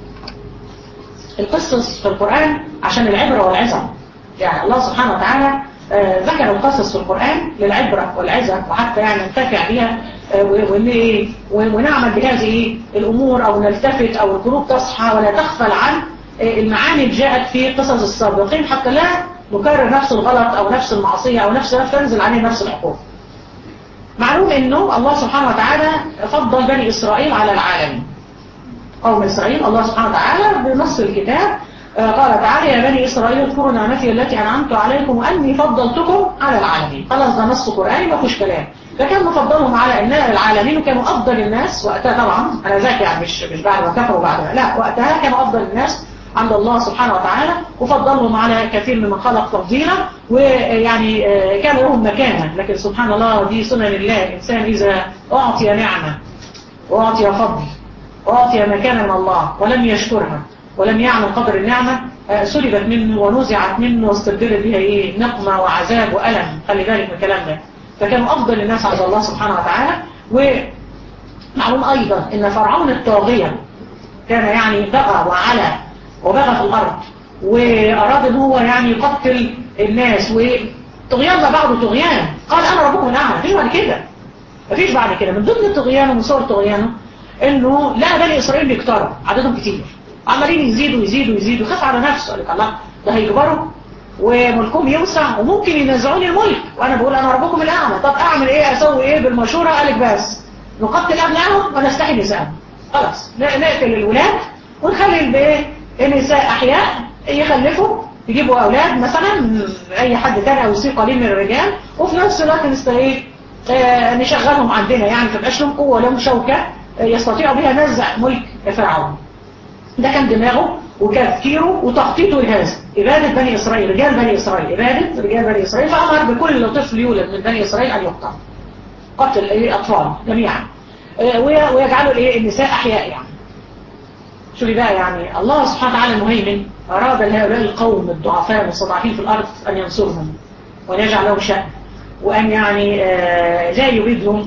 القصص في القرآن عشان العبرة والعظة يعني الله سبحانه وتعالى آه ذكر القصص في القرآن للعبرة والعظة وحتى يعني ننتفع بها آه وإن إيه ونعمل بهذه الأمور أو نلتفت أو القلوب تصحى ولا تغفل عن آه المعاني اللي جاءت في قصص السابقين حتى لا نكرر نفس الغلط أو نفس المعصية أو نفس تنزل عليه نفس العقوبة معلوم أنه الله سبحانه وتعالى فضل بني إسرائيل على العالمين قوم إسرائيل الله سبحانه وتعالى بنص الكتاب قال تعالى يا بني إسرائيل اذكروا نعمتي التي أنعمت عليكم وأني فضلتكم على العالمين خلاص ده نص قرآني ما فيهوش كلام فكان مفضلهم على إن العالمين وكانوا أفضل الناس وقتها طبعا أنا ذاك يعني مش مش بعد ما كفروا بعد ما لا وقتها كانوا أفضل الناس عند الله سبحانه وتعالى وفضلهم على كثير ممن خلق تفضيلا ويعني كان لهم مكانة لكن سبحان الله دي سنن الله الإنسان إذا أعطي نعمة وأعطي فضل وأعطي مكانا من الله ولم يشكرها ولم يعلم قدر النعمة سلبت منه ونزعت منه واستبدلت بها إيه نقمة وعذاب وألم خلي بالك من الكلام ده فكانوا أفضل الناس عند الله سبحانه وتعالى ومعلوم أيضا إن فرعون الطاغية كان يعني بغى وعلى وبغى في الأرض وأراد ان هو يعني يقتل الناس وطغيان ما بعده طغيان قال أنا ربكم الأعلى مفيش بعد كده مفيش بعد كده من ضمن طغيانه ومن صور طغيانه انه لا بني اسرائيل بيكتروا عددهم كتير عمالين يزيدوا يزيدوا يزيدوا خاف على نفسه قال لك الله ده هيكبروا وملكهم يوسع وممكن ينزعوني الملك وانا بقول انا ربكم الاعلى طب اعمل ايه اسوي ايه بالمشوره قال لك بس نقتل ابنائهم ونستحي نسائهم خلاص نقتل الولاد ونخلي الايه النساء احياء يخلفوا يجيبوا اولاد مثلا اي حد تاني او يصير قليل من الرجال وفي نفس الوقت نستغيث آه نشغلهم عندنا يعني ما تبقاش لهم قوه لهم شوكه آه يستطيعوا بها نزع ملك فرعون ده كان دماغه وتفكيره وتخطيطه لهذا إبادة بني إسرائيل رجال بني إسرائيل إبادة رجال بني إسرائيل فأمر بكل طفل يولد من بني إسرائيل أن يقتل قتل الأطفال جميعا آه ويجعلوا الايه النساء أحياء يعني شوفي بقى يعني الله سبحانه وتعالى المهيمن أراد لهؤلاء القوم الضعفاء المستضعفين في الأرض أن ينصرهم وأن يجعل لهم شأن وأن يعني لا يريدهم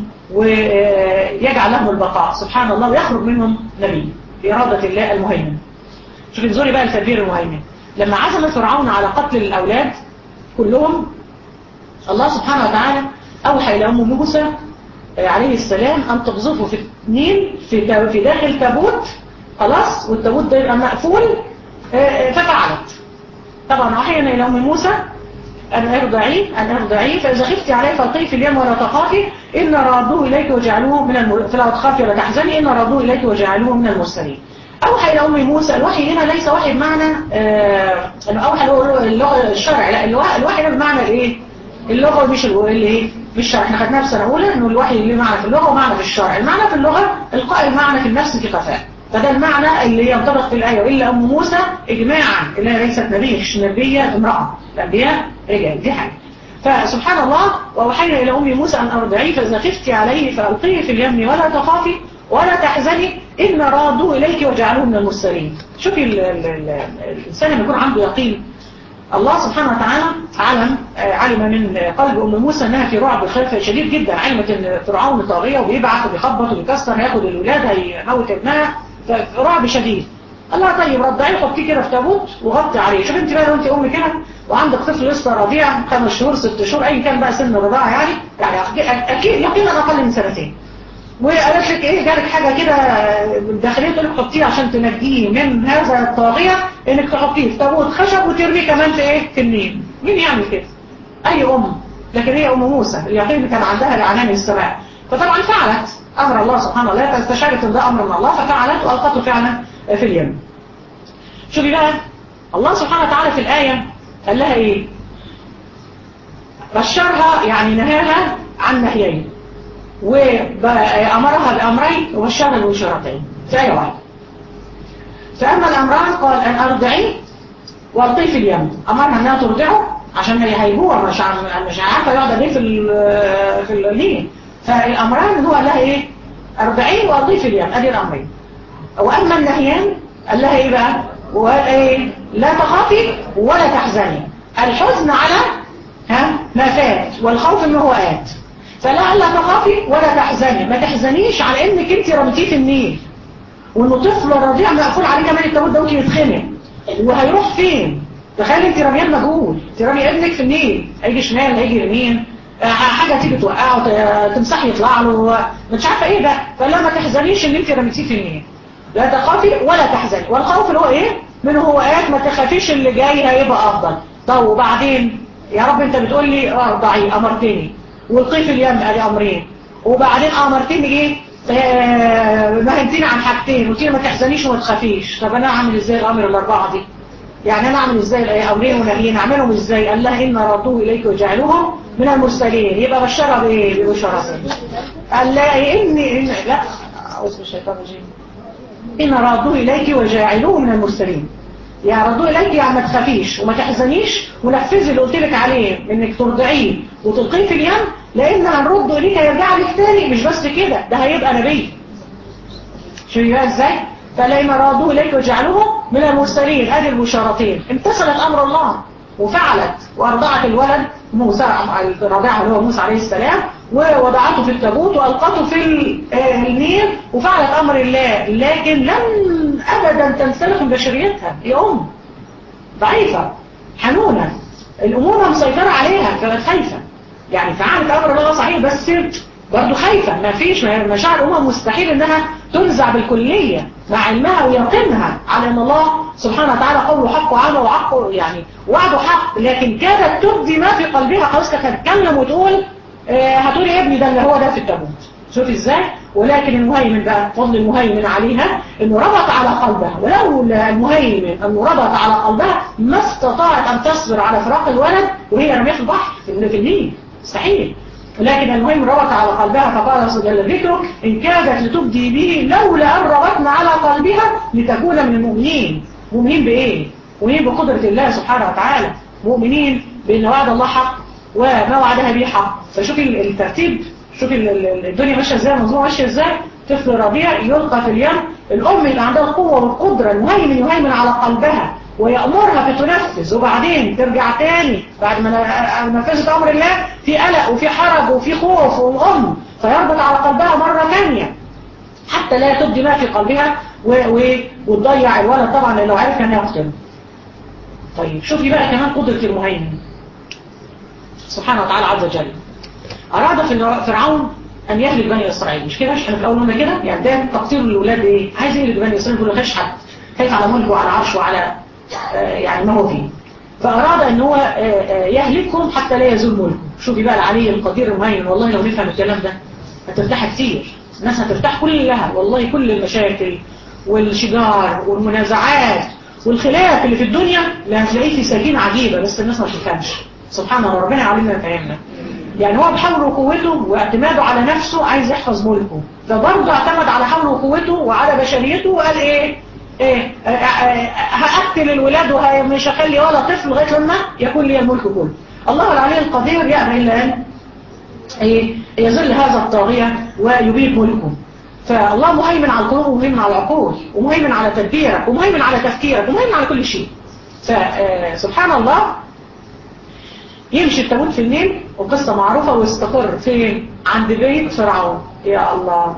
ويجعل لهم البقاء سبحان الله ويخرج منهم نبي بإرادة الله المهيمن شوف انظري بقى التدبير المهيمن لما عزم فرعون على قتل الأولاد كلهم الله سبحانه وتعالى أوحى إلى أم موسى عليه السلام أن تقذفه في النيل في في داخل تابوت خلاص والتابوت ده يبقى مقفول ففعلت طبعا وحينا إلى أم موسى أن أرضعيه أن أرضعيه فإذا خفتي عليه فالقيه في اليم ولا تخافي إن رادوه إليك وجعلوه من الم... فلا تخافي ولا تحزني إن رادوه إليك وجعلوه من المرسلين أوحى إلى أم موسى الوحي هنا ليس وحي بمعنى آه أنه أوحى اللغة الشرع لا الوحي هنا بمعنى الإيه اللغة مش الايه مش الشرع احنا خدناها في سنة أولى إنه الوحي اللي معنى في اللغة ومعنى في الشرع المعنى في اللغة القاء المعنى في النفس في خفاء فده المعنى اللي ينطبق في الآية وإلا أم موسى إجماعا اللي هي ليست نبي مش نبية امرأة الأنبياء رجال دي حاجة فسبحان الله ووحينا إلى أم موسى أن أرضعيه فإذا خفتي عليه فألقيه في اليم ولا تخافي ولا تحزني إن رادوه إليك وجعلوه من المرسلين شوفي ال ال ال الإنسان لما يكون عنده يقين الله سبحانه وتعالى علم علم من قلب أم موسى أنها في رعب خاف شديد جدا علمت أن فرعون طاغية وبيبعث وبيخبط وبيكسر هياخد الولاد هيموت ابنها رعب شديد قال لها طيب رضعيه حطيه كده في تابوت وغطي عليه شوف انت بقى لو انت ام كده وعندك طفل لسه رضيع خمس شهور ست شهور اي كان بقى سن الرضاعه يعني يعني اكيد يقينا اقل من سنتين وقالت لك ايه جالك حاجه كده داخليه تقول لك حطيه عشان تنجيه من هذا الطاغيه انك تحطيه في تابوت خشب وترميه كمان في ايه في النيل مين يعمل كده اي ام لكن هي ام موسى اليقين كان عندها لعنان السماء فطبعا فعلت امر الله سبحانه وتعالى فاستشارت ان ده امر من الله ففعلت والقته فعلا في اليم شوفي بقى الله سبحانه وتعالى في الآية قال لها ايه بشرها يعني نهاها عن نهيين وأمرها بأمرين وبشرها بوشرتين في آية واحدة فأما الأمران قال أن أرضعيه وألقيه في اليم أمرها أنها ترضعه عشان هي هيجوع مش مش عارفة يقعد قد ايه في في النيل فالأمران هو لها ايه أرضعيه وألقيه في اليم أدي الأمرين وأما النهيان قال لها ايه بقى وإيه لا تخافي ولا تحزني الحزن على ها ما فات والخوف انه هو آت فلا لا تخافي ولا تحزني ما تحزنيش على انك انت رمتيه في النيل وانه طفل رضيع مقفول عليه كمان التابوت ده ممكن يتخنق وهيروح فين تخيل انت رميان مجهول انت رمي ابنك في النيل هيجي شمال هيجي يمين حاجة تيجي توقعه تمسح يطلع له مش عارفة ايه ده فلا ما تحزنيش ان انت رميتيه في النيل لا تخافي ولا تحزني والخوف اللي هو ايه من هو آيات ما تخافيش اللي جاي هيبقى افضل طب وبعدين يا رب انت بتقول لي ارضعي امرتني والقي في اليم ادي امرين وبعدين امرتني ايه نهيتني عن حاجتين قلت لي ما تحزنيش وما تخافيش طب انا اعمل ازاي الامر الاربعه دي يعني انا اعمل ازاي الامرين ونهيين اعملهم ازاي قال لها ان ردوه اليك وجعلوهم من المرسلين يبقى بشرها بايه ببشرتين قال لا اني إن لا اعوذ بالشيطان الرجيم إن رادوه إليك وجاعلوه من المرسلين يعني رادوه إليك يعني ما تخافيش وما تحزنيش ونفذي اللي قلت لك عليه إنك ترضعيه وتلقيه في اليم لأن هنرده إليك هيرجع لك تاني مش بس كده ده هيبقى نبي شو بقى إزاي فلما رادوه إليك وجعلوه من المرسلين أدي البشارتين امتثلت أمر الله وفعلت وأرضعت الولد موسى الرضاعة اللي هو موسى عليه السلام ووضعته في التابوت وألقته في النيل وفعلت أمر الله لكن لم أبدا تنسلخ من بشريتها يا أم ضعيفة حنونة الأمومة مسيطرة عليها كانت خايفة يعني فعلت أمر الله صحيح بس برضه خايفة ما فيش مشاعر الأمم مستحيل إنها تنزع بالكلية مع علمها ويقينها على أن الله سبحانه وتعالى قوله حق وعمله وحقه يعني وعده حق لكن كادت تبدي ما في قلبها خلاص كانت تتكلم وتقول آه هتقولي يا ابني ده اللي هو ده في التابوت شوف ازاي ولكن المهيمن بقى فضل المهيمن عليها انه ربط على قلبها ولولا المهيمن انه ربط على قلبها ما استطاعت ان تصبر على فراق الولد وهي رميه في البحر في النيل مستحيل لكن المهم ربط على قلبها فقال جل ذكره إن كادت لتبدي به لولا أن ربطنا على قلبها لتكون من المؤمنين مؤمنين بإيه؟ مؤمنين بقدرة الله سبحانه وتعالى مؤمنين بأن وعد الله حق وما وعدها به حق فشوفي الترتيب شوفي الدنيا ماشية ازاي الموضوع ماشية ازاي طفل رضيع يلقى في اليم الأم اللي عندها القوة والقدرة المهيمن يهيمن على قلبها ويأمرها فتنفذ وبعدين ترجع تاني بعد ما نفذت أمر الله في قلق وفي حرج وفي خوف والأم فيربط على قلبها مرة ثانية حتى لا تبدي ما في قلبها وتضيع الولد طبعا لو عرف كان يقتل طيب شوفي بقى كمان قدرة المهيمن سبحانه وتعالى عز وجل أراد فرعون أن يهلك بني إسرائيل مش كده مش احنا في الأول قلنا كده يعني ده تقصير الأولاد إيه عايز يهلك بني إسرائيل يقول له خش حد خايف على ملكه وعلى عرشه وعلى يعني ما هو فيه فأراد أن هو يهلكهم حتى لا يزول ملكه شوفي بقى العلي القدير المهيمن والله لو نفهم الكلام ده هترتاح كتير الناس هترتاح كلها والله كل المشاكل والشجار والمنازعات والخلاف اللي في الدنيا لا هتلاقيه في سكينة عجيبة بس الناس ما تفهمش سبحان الله ربنا يعلمنا يفهمنا يعني هو بحوله وقوته واعتماده على نفسه عايز يحفظ ملكه فبرضه اعتمد على حوله وقوته وعلى بشريته وقال ايه ايه هقتل الولاد ومش هخلي ولا طفل لغايه لما يكون لي الملك كله الله العلي القدير يأبى الا ان ايه يذل هذا الطاغية ويبيد ملكه فالله مهيمن على القلوب ومهيمن على العقول ومهيمن على تدبيرك ومهيمن على تفكيرك ومهيمن على كل شيء فسبحان الله يمشي التابوت في النيل وقصة معروفة ويستقر فين عند بيت فرعون يا الله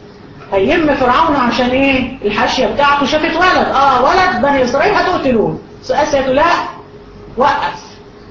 هيم فرعون عشان ايه الحاشية بتاعته شافت ولد اه ولد بني اسرائيل هتقتلوه سأسيته لا وقف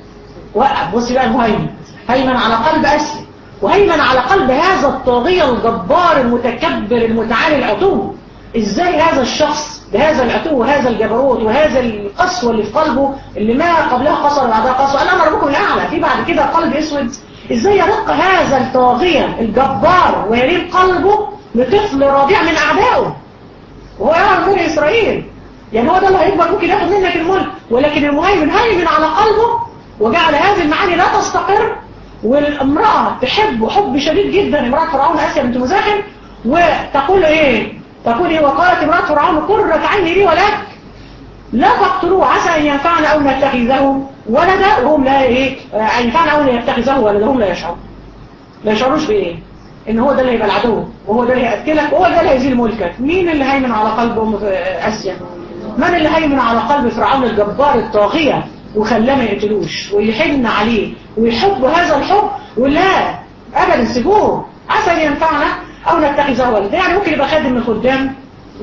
وقف بصي بقى المهيمن هيمن على قلب أسي وهيمن على قلب هذا الطاغية الجبار المتكبر المتعالي العتو ازاي هذا الشخص بهذا العتو وهذا الجبروت وهذا القسوة اللي في قلبه اللي ما قبلها قسوة وبعدها قسوة انا امر بكم الاعلى في بعد كده قلب اسود ازاي يرق هذا الطاغية الجبار ويلين قلبه لطفل رضيع من اعدائه وهو يرى بني اسرائيل يعني هو ده اللي هيكبر ممكن ياخد منك الملك ولكن المهيمن هيمن على قلبه وجعل هذه المعاني لا تستقر والامرأة تحب حب شديد جدا امرأة فرعون آسيا بنت مزاحم وتقول ايه تقول ايه وقالت امرأة فرعون قرة عيني لي ولك لا تقتلوه عسى ان ينفعنا او نتخذه ولدا وهم لا ايه ان ينفعنا او يتخذه ولدا هم لا يشعرون لا يشعروش بايه ان هو ده اللي هيبقى العدو وهو ده اللي هيأكلك وهو ده اللي هيزيل ملكك مين اللي هيمن على قلب ام اسيا من اللي هيمن على قلب فرعون الجبار الطاغية وخلاه ما يقتلوش ويحن عليه ويحب هذا الحب ولا ابدا سيبوه عسى ان ينفعنا او نتخذه ولد يعني ممكن يبقى خادم من خدام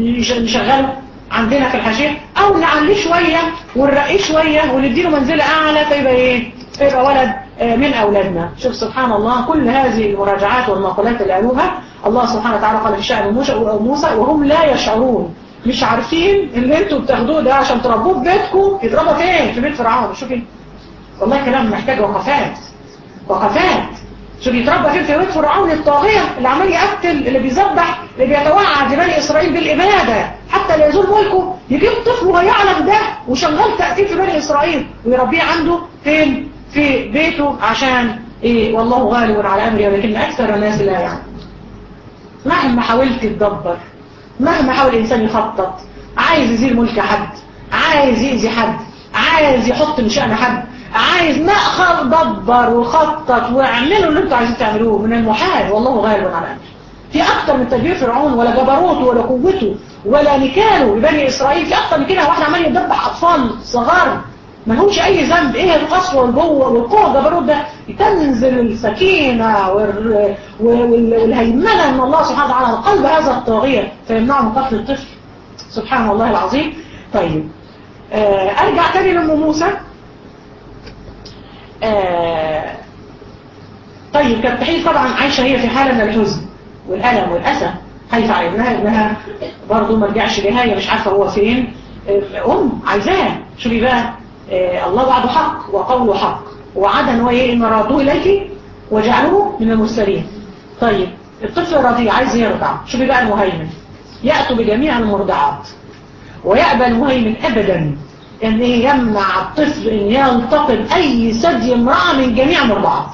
نشغله عندنا في الحاشيه او نعليه شويه ونرقيه شويه ونديله منزله اعلى فيبقى ايه فيبقى ولد من اولادنا شوف سبحان الله كل هذه المراجعات والنقلات اللي قالوها الله سبحانه وتعالى قال في شأن موسى وهم لا يشعرون مش عارفين اللي انتوا بتاخدوه ده عشان تربوه في بيتكم يتربى فين في بيت فرعون شوفي والله كلام محتاج وقفات وقفات شوف يتربى فين في بيت فرعون الطاغية اللي عمال يقتل اللي بيذبح اللي بيتوعد بني اسرائيل بالاباده حتى لا يزول ملكه يجيب طفل وهو يعلم ده وشغال تقتيل في بني اسرائيل ويربيه عنده فين في بيته عشان ايه والله غالب على امره ولكن اكثر الناس لا يعلم مهما حاولت تدبر مهما حاول الإنسان يخطط عايز يزيل ملك حد عايز يأذي حد عايز يحط من شأن حد عايز ما دبر وخطط واعملوا اللي انتوا عايزين تعملوه من المحال والله غالب على أمره في أكتر من تدبير فرعون ولا جبروته ولا قوته ولا نكاله لبني إسرائيل في أكتر من كده واحد عمال يدبح أطفال صغار ما لهمش أي ذنب إيه القسوة والجوة والقوة الجبروت ده تنزل السكينة والهيمنة من الله سبحانه وتعالى على قلب هذا الطاغية فيمنعه من قتل الطفل سبحان الله العظيم طيب آه أرجع نرجع تاني لأم موسى آه طيب كانت تحيل طبعا عايشة هي في حالة من الحزن والألم والأسى خايفة على ابنها ابنها برضه ما رجعش ليها هي مش عارفة هو فين أم عايزاه شوفي بقى آه الله وعده حق وقوله حق وعد ان هو ايه ان رادوه اليك وجعلوه من المرسلين طيب الطفل الرضيع عايز يرضع شوفي بقى المهيمن يأتوا بجميع المرضعات ويأبى المهيمن ابدا ان يمنع الطفل ان يلتقم اي ثدي امرأة من جميع المرضعات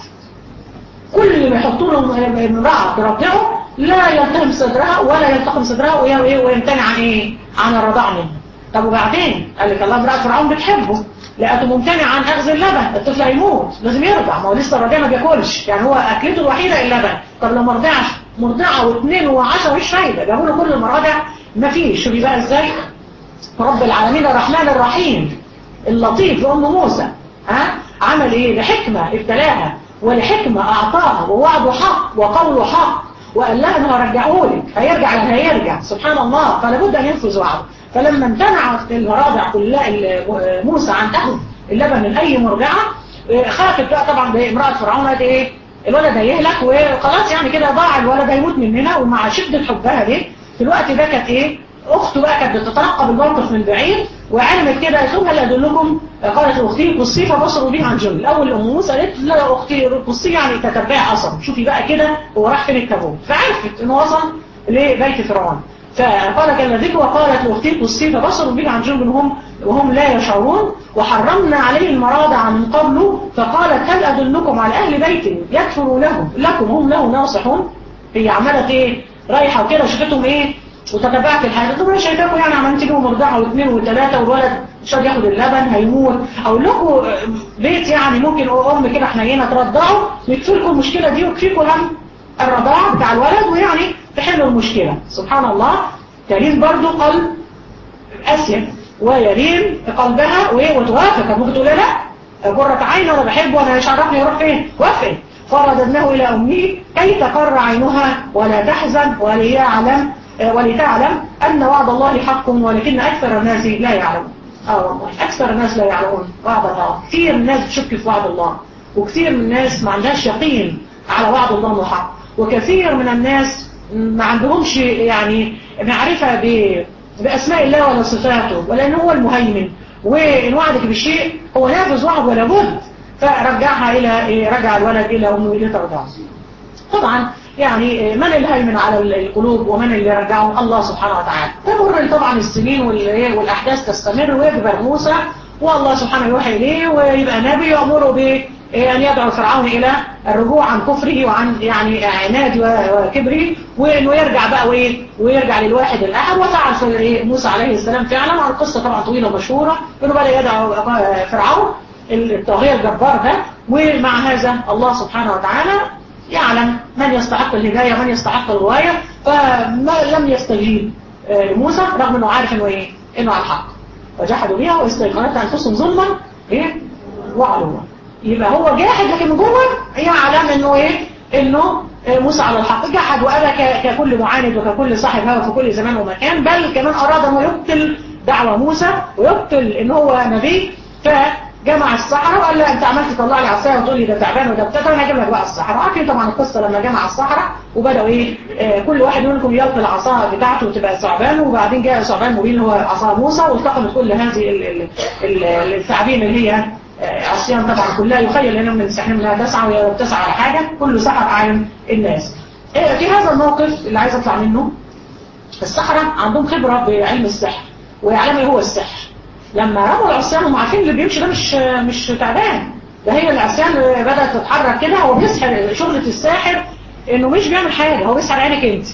كل ما يحطوا له امرأة ترضعه لا يلتهم صدرها ولا يلتقم صدرها ويمتنع عن ايه عن الرضاع منه طب وبعدين قال لك الله امرأة فرعون بتحبه لقيته ممتنع عن اخذ اللبن الطفل هيموت لازم يرضع ما هو لسه الرضيع ما بياكلش يعني هو اكلته الوحيده اللبن طب لو ما رضعش مرضعه واثنين وعشرة مش فايده جابوا له كل المراضع ما فيش شوفي بقى ازاي رب العالمين الرحمن الرحيم اللطيف لام موسى ها عمل ايه لحكمه ابتلاها ولحكمه اعطاها ووعده حق وقوله حق وقال لها انه هرجعه لك هيرجع لها هيرجع سبحان الله فلا بد ان ينفذ وعده فلما امتنع المراضع كلها موسى عن اخذ اللبن من اي مرضعه خافت بقى طبعا بامراه فرعون قالت ايه الولد هيهلك وخلاص يعني كده ضاع الولد هيموت مننا ومع شده حبها ليه في الوقت ده كانت ايه اخته بقى كانت بتترقب الموقف من بعيد وعلمت كده قالت لهم هل ادلكم قالت لاختي قصي فبصروا بيه عن جن الاول ام موسى قالت لا يا اختي قصي يعني تتبعي اصلا شوفي بقى كده هو راح فين التابوت فعرفت انه وصل لبيت فرعون فقال جل ذكر وقالت لاختي قصي فبصروا به عن جنب هم وهم لا يشعرون وحرمنا عليه المراضع من قبل فقالت هل أدلكم على أهل بيت يكفروا لهم لكم هم له ناصحون هي عملت ايه رايحة وكده شفتهم ايه وتتبعت الحاجة طب انا شايفاكم يعني عملت لهم مرضعة واثنين وثلاثة والولد مش راضي ياخد اللبن هيموت اقول لكم بيت يعني ممكن ام كده حنينه ترضعوا يكفي لكم المشكلة دي ويكفيكم هم الرضاعة بتاع الولد ويعني تحلوا المشكلة سبحان الله تلين برضو قلب أسيا ويلين قلبها وتوافق ممكن تقول لا قرة عين وانا بحبه وانا مش عرفني يروح فين وافق فرددناه الى امه كي تقر عينها ولا تحزن وليعلم ولتعلم ان وعد الله حق ولكن اكثر الناس لا يعلمون اه والله اكثر الناس لا يعلمون وعد الله كثير من الناس بتشك في وعد الله وكثير من الناس ما عندهاش يقين على وعد الله انه حق وكثير من الناس ما عندهمش يعني معرفة بأسماء الله ولا صفاته ولأنه هو المهيمن وإن وعدك بشيء هو نافذ وعد ولا بد فرجعها إلى رجع الولد إلى أمه لترضعه طبعا يعني من الهيمن على القلوب ومن اللي رجعه الله سبحانه وتعالى تمر طبعا السنين والأحداث تستمر ويكبر موسى والله سبحانه يوحي إليه ويبقى نبي يأمره ب أن يدعو فرعون إلى الرجوع عن كفره وعن يعني عناد وكبره وإنه يرجع بقى وإيه ويرجع للواحد الأحد وفعل موسى عليه السلام فعلا وعن قصة طبعا طويلة ومشهورة إنه بدأ يدعو فرعون الطاغية الجبار ده ومع هذا الله سبحانه وتعالى يعلم من يستحق الهداية ومن يستحق الغواية فما لم يستجيب لموسى رغم أنه عارف إنه إيه إنه على الحق وجحدوا بها واستيقنتها أنفسهم ظلما إيه وعلوا يبقى هو جاحد لكن من جوه يعلم انه ايه انه موسى على الحق جحد وابى ككل معاند وككل صاحب هوى في كل زمان ومكان بل كمان اراد انه يقتل دعوة موسى ويقتل ان هو نبي فجمع السحرة وقال له انت عملت تطلع لي عصايه وتقول لي ده تعبان وده بتاع انا هجيب لك بقى السحرة عارفين طبعا القصه لما جمع السحرة وبداوا ايه آه كل واحد منكم يلقي العصا بتاعته وتبقى ثعبان وبعدين جاء ثعبان مبين هو عصا موسى والتقمت كل هذه الثعابين اللي هي عصيان طبعا كلها يخيل لنا من سحن منها تسعة وهي تسعة على حاجة كله سحر أعين الناس في هذا الموقف اللي عايز أطلع منه السحرة عندهم خبرة بعلم السحر ويعلم ايه هو السحر لما رموا العصيان هم عارفين اللي بيمشي ده مش مش تعبان ده هي العصيان بدأت تتحرك كده هو بيسحر شغلة الساحر انه مش بيعمل حاجة هو بيسحر عينك انت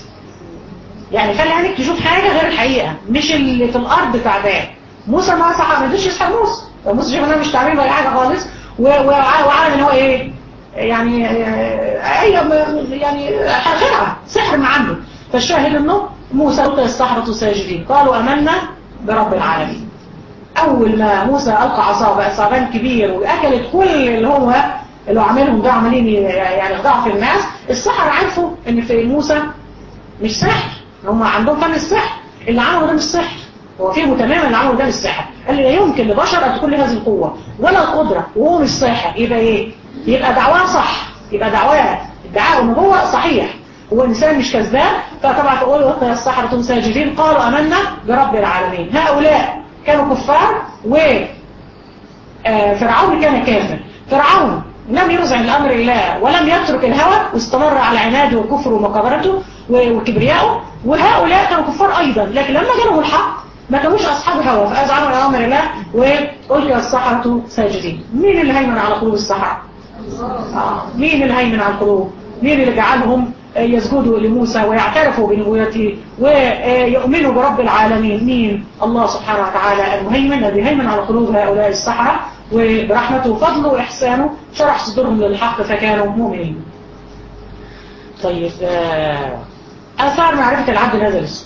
يعني خلي عينك تشوف حاجة غير الحقيقة مش اللي في الأرض تعبان موسى ما سحر ما قدرش يسحر موسى موسى شايف انها مش تعبان ولا حاجة خالص وعالم ان هو ايه يعني اي يعني خدعة سحر من عنده فالشاهد انه موسى ألقى السحرة ساجدين قالوا أمنا برب العالمين أول ما موسى ألقى عصاه بقى ثعبان كبير وأكلت كل اللي هو اللي عاملهم ده عمالين يعني يخدعوا في الناس السحر عرفوا ان في موسى مش سحر هم عندهم فن السحر اللي عملوا ده مش سحر هو فيهم تماما اللي عملوا ده مش سحر قال لي لا يمكن لبشر ان تكون له هذه القوه ولا القدره وهو مش صاحب يبقى ايه يبقى دعواه صح يبقى دعواه الدعاء ان هو صحيح هو انسان مش كذاب فطبعا تقول وقت السحرة ساجدين قالوا امنا برب العالمين هؤلاء كانوا كفار و فرعون كان كافر فرعون لم يرزع الأمر الله ولم يترك الهوى واستمر على عناده وكفره ومكابرته وكبريائه وهؤلاء كانوا كفار أيضا لكن لما جالهم الحق ما كانوش أصحاب هوى فأزعموا على أمر الله وألقي السحرة ساجدين مين اللي هيمن على قلوب السحرة؟ آه. مين اللي هيمن على القلوب؟ مين اللي جعلهم يسجدوا لموسى ويعترفوا بنبوته ويؤمنوا برب العالمين مين الله سبحانه وتعالى المهيمن الذي هيمن على قلوب هؤلاء السحرة وبرحمته وفضله وإحسانه شرح صدورهم للحق فكانوا مؤمنين طيب آثار معرفة العبد هذا الاسم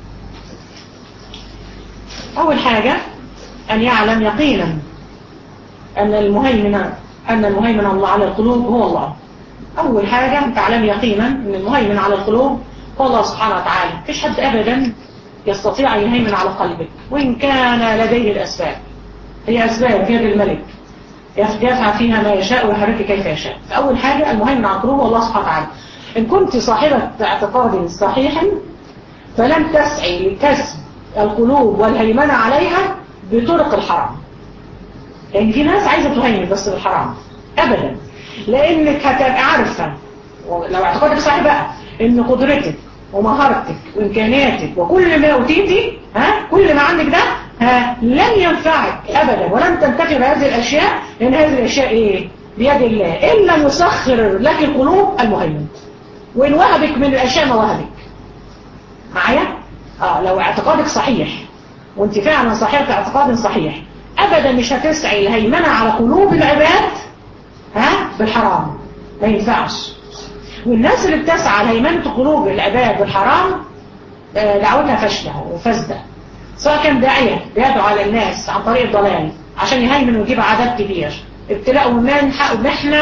أول حاجة أن يعلم يقينا أن المهيمن أن المهيمن الله على القلوب هو الله أول حاجة تعلم يقينا أن المهيمن على القلوب هو الله سبحانه وتعالى مفيش حد أبدا يستطيع أن يهيمن على قلبك وإن كان لديه الأسباب هي أسباب في يد الملك يفعل فيها ما يشاء ويحرك كيف يشاء فأول حاجة المهيمن على القلوب هو الله سبحانه وتعالى إن كنت صاحبة اعتقاد صحيح فلن تسعي لكسب القلوب والهيمنة عليها بطرق الحرام لأن يعني في ناس عايزة تهيمن بس بالحرام أبدا لانك هتبقى عارفة لو اعتقادك صحيح بقى ان قدرتك ومهارتك وامكانياتك وكل ما اوتيتي ها كل ما عندك ده ها لن ينفعك ابدا ولن تنتفع بهذه الاشياء لان هذه الاشياء ايه بيد الله الا يسخر لك القلوب المهيمن وان وهبك من الاشياء ما وهبك معايا اه لو اعتقادك صحيح وانت فعلا صحيحة اعتقاد صحيح ابدا مش هتسعي الهيمنة على قلوب العباد ها بالحرام ما ينفعش والناس اللي بتسعى لهيمنة قلوب العباد بالحرام دعوتها فاشلة وفاسدة سواء كان داعية بيدعو على الناس عن طريق الضلال عشان يهيمن ويجيب عدد كبير ابتلاء ومنحة ومحنة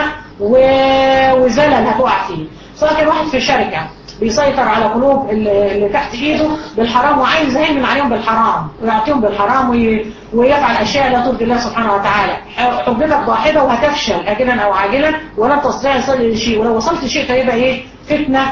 وزلل هتقع فيه سواء كان واحد في شركة بيسيطر على قلوب اللي تحت ايده بالحرام وعايز يهيمن عليهم بالحرام ويعطيهم بالحرام وي... ويفعل اشياء لا ترضي الله سبحانه وتعالى حجتك ضاحده وهتفشل اجلا او عاجلا ولن تستطيع تصل لشيء ولو وصلت لشيء فيبقى ايه فتنه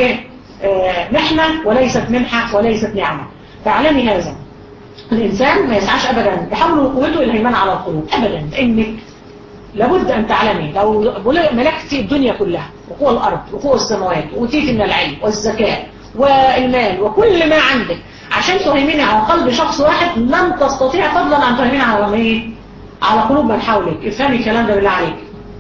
ومحنه وليست منحه وليست نعمه فاعلمي هذا الانسان ما يسعاش ابدا بحول قوته الهيمنه على القلوب ابدا انك لابد أن تعلمي لو ملكتي الدنيا كلها وقوى الأرض وقوى السماوات وأوتيتي من العلم والزكاة والمال وكل ما عندك عشان تهيمني على قلب شخص واحد لن تستطيع فضلا أن تهيمني على ايه؟ على قلوب من حولك افهمي الكلام ده بالله عليك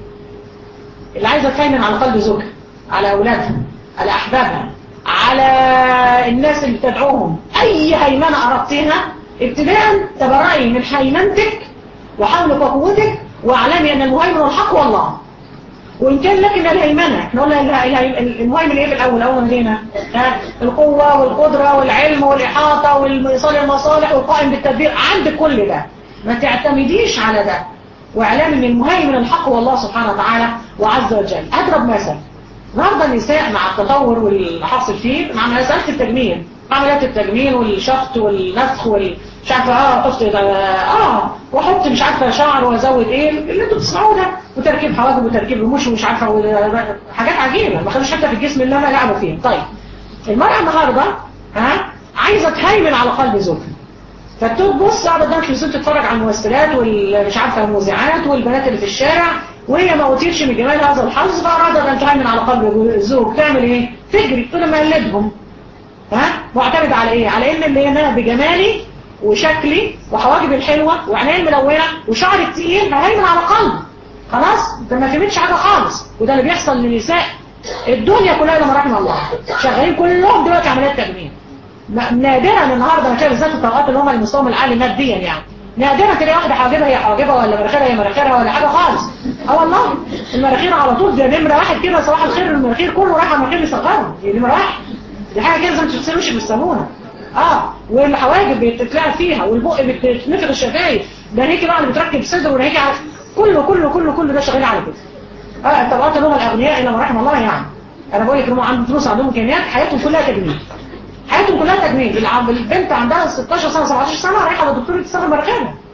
اللي عايزة تهيمن على قلب زوجها على أولادها على أحبابها على الناس اللي بتدعوهم أي هيمنة أردتها ابتداء تبرئي من هيمنتك وحولك وقوتك واعلمي ان المهيمن الحق هو الله وان كان لكن الهيمنه احنا قلنا المهيمن ايه في الاول اول ما جينا القوه والقدره والعلم والاحاطه والايصال المصالح والقائم بالتدبير عندك كل ده ما تعتمديش على ده واعلامي ان المهيمن الحق هو الله سبحانه وتعالى وعز وجل اضرب مثل النهارده النساء مع التطور واللي حاصل فيه مع مساله التجميل عمليات التجميل والشفط والنفخ وال مش عارفه اه احط اه واحط مش عارفه شعر وازود ايه اللي انتوا بتسمعوه ده وتركيب حواجب وتركيب رموش ومش عارفه حاجات عجيبه ما خدوش حتى في الجسم اللي انا لعبوا فيه طيب المرأة النهارده ها عايزه تهيمن على قلب زوجها فتبص قاعده قدام التلفزيون تتفرج على الممثلات والمش عارفه المذيعات والبنات اللي في الشارع وهي ما اوتيتش من جمال هذا الحظ فارادت ان تهيمن على قلب الزوج تعمل ايه؟ تجري تقول مقلدهم ها معتمد على ايه؟ على ان اللي انا بجمالي وشكلي وحواجبي الحلوة وعيني الملونة وشعري التقيل ههيمن على قلب خلاص انت ما فهمتش حاجة خالص وده اللي بيحصل للنساء الدنيا كلها لما رحم الله شغالين كلهم دلوقتي عمليات تجميل نادرا النهارده انا شايف بالذات الطبقات اللي هم المستوى العالي ماديا يعني نادرا تلاقي واحده حواجبها هي حواجبها ولا مناخيرها هي مناخيرها ولا حاجه خالص اه والله المناخير على طول ده نمره واحد كده صباح الخير المناخير كله رايح على المناخير يصغرها دي نمره واحد دي حاجه كده زي ما تغسلوش بالصابونه اه والحواجب بتتلعب فيها والبق بتنفخ الشفايف ده هيك بقى اللي بتركب صدر ولا هيك على كله كله كله كله ده شغال على كده اه الطبقات اللي هم الاغنياء اللي رحم الله يعني انا بقول لك هم عندهم فلوس عندهم امكانيات حياتهم كلها تجميل حياتهم كلها تجميل البنت عندها 16 سنه 17 سنه رايحه لدكتور تستخدم مناخيرها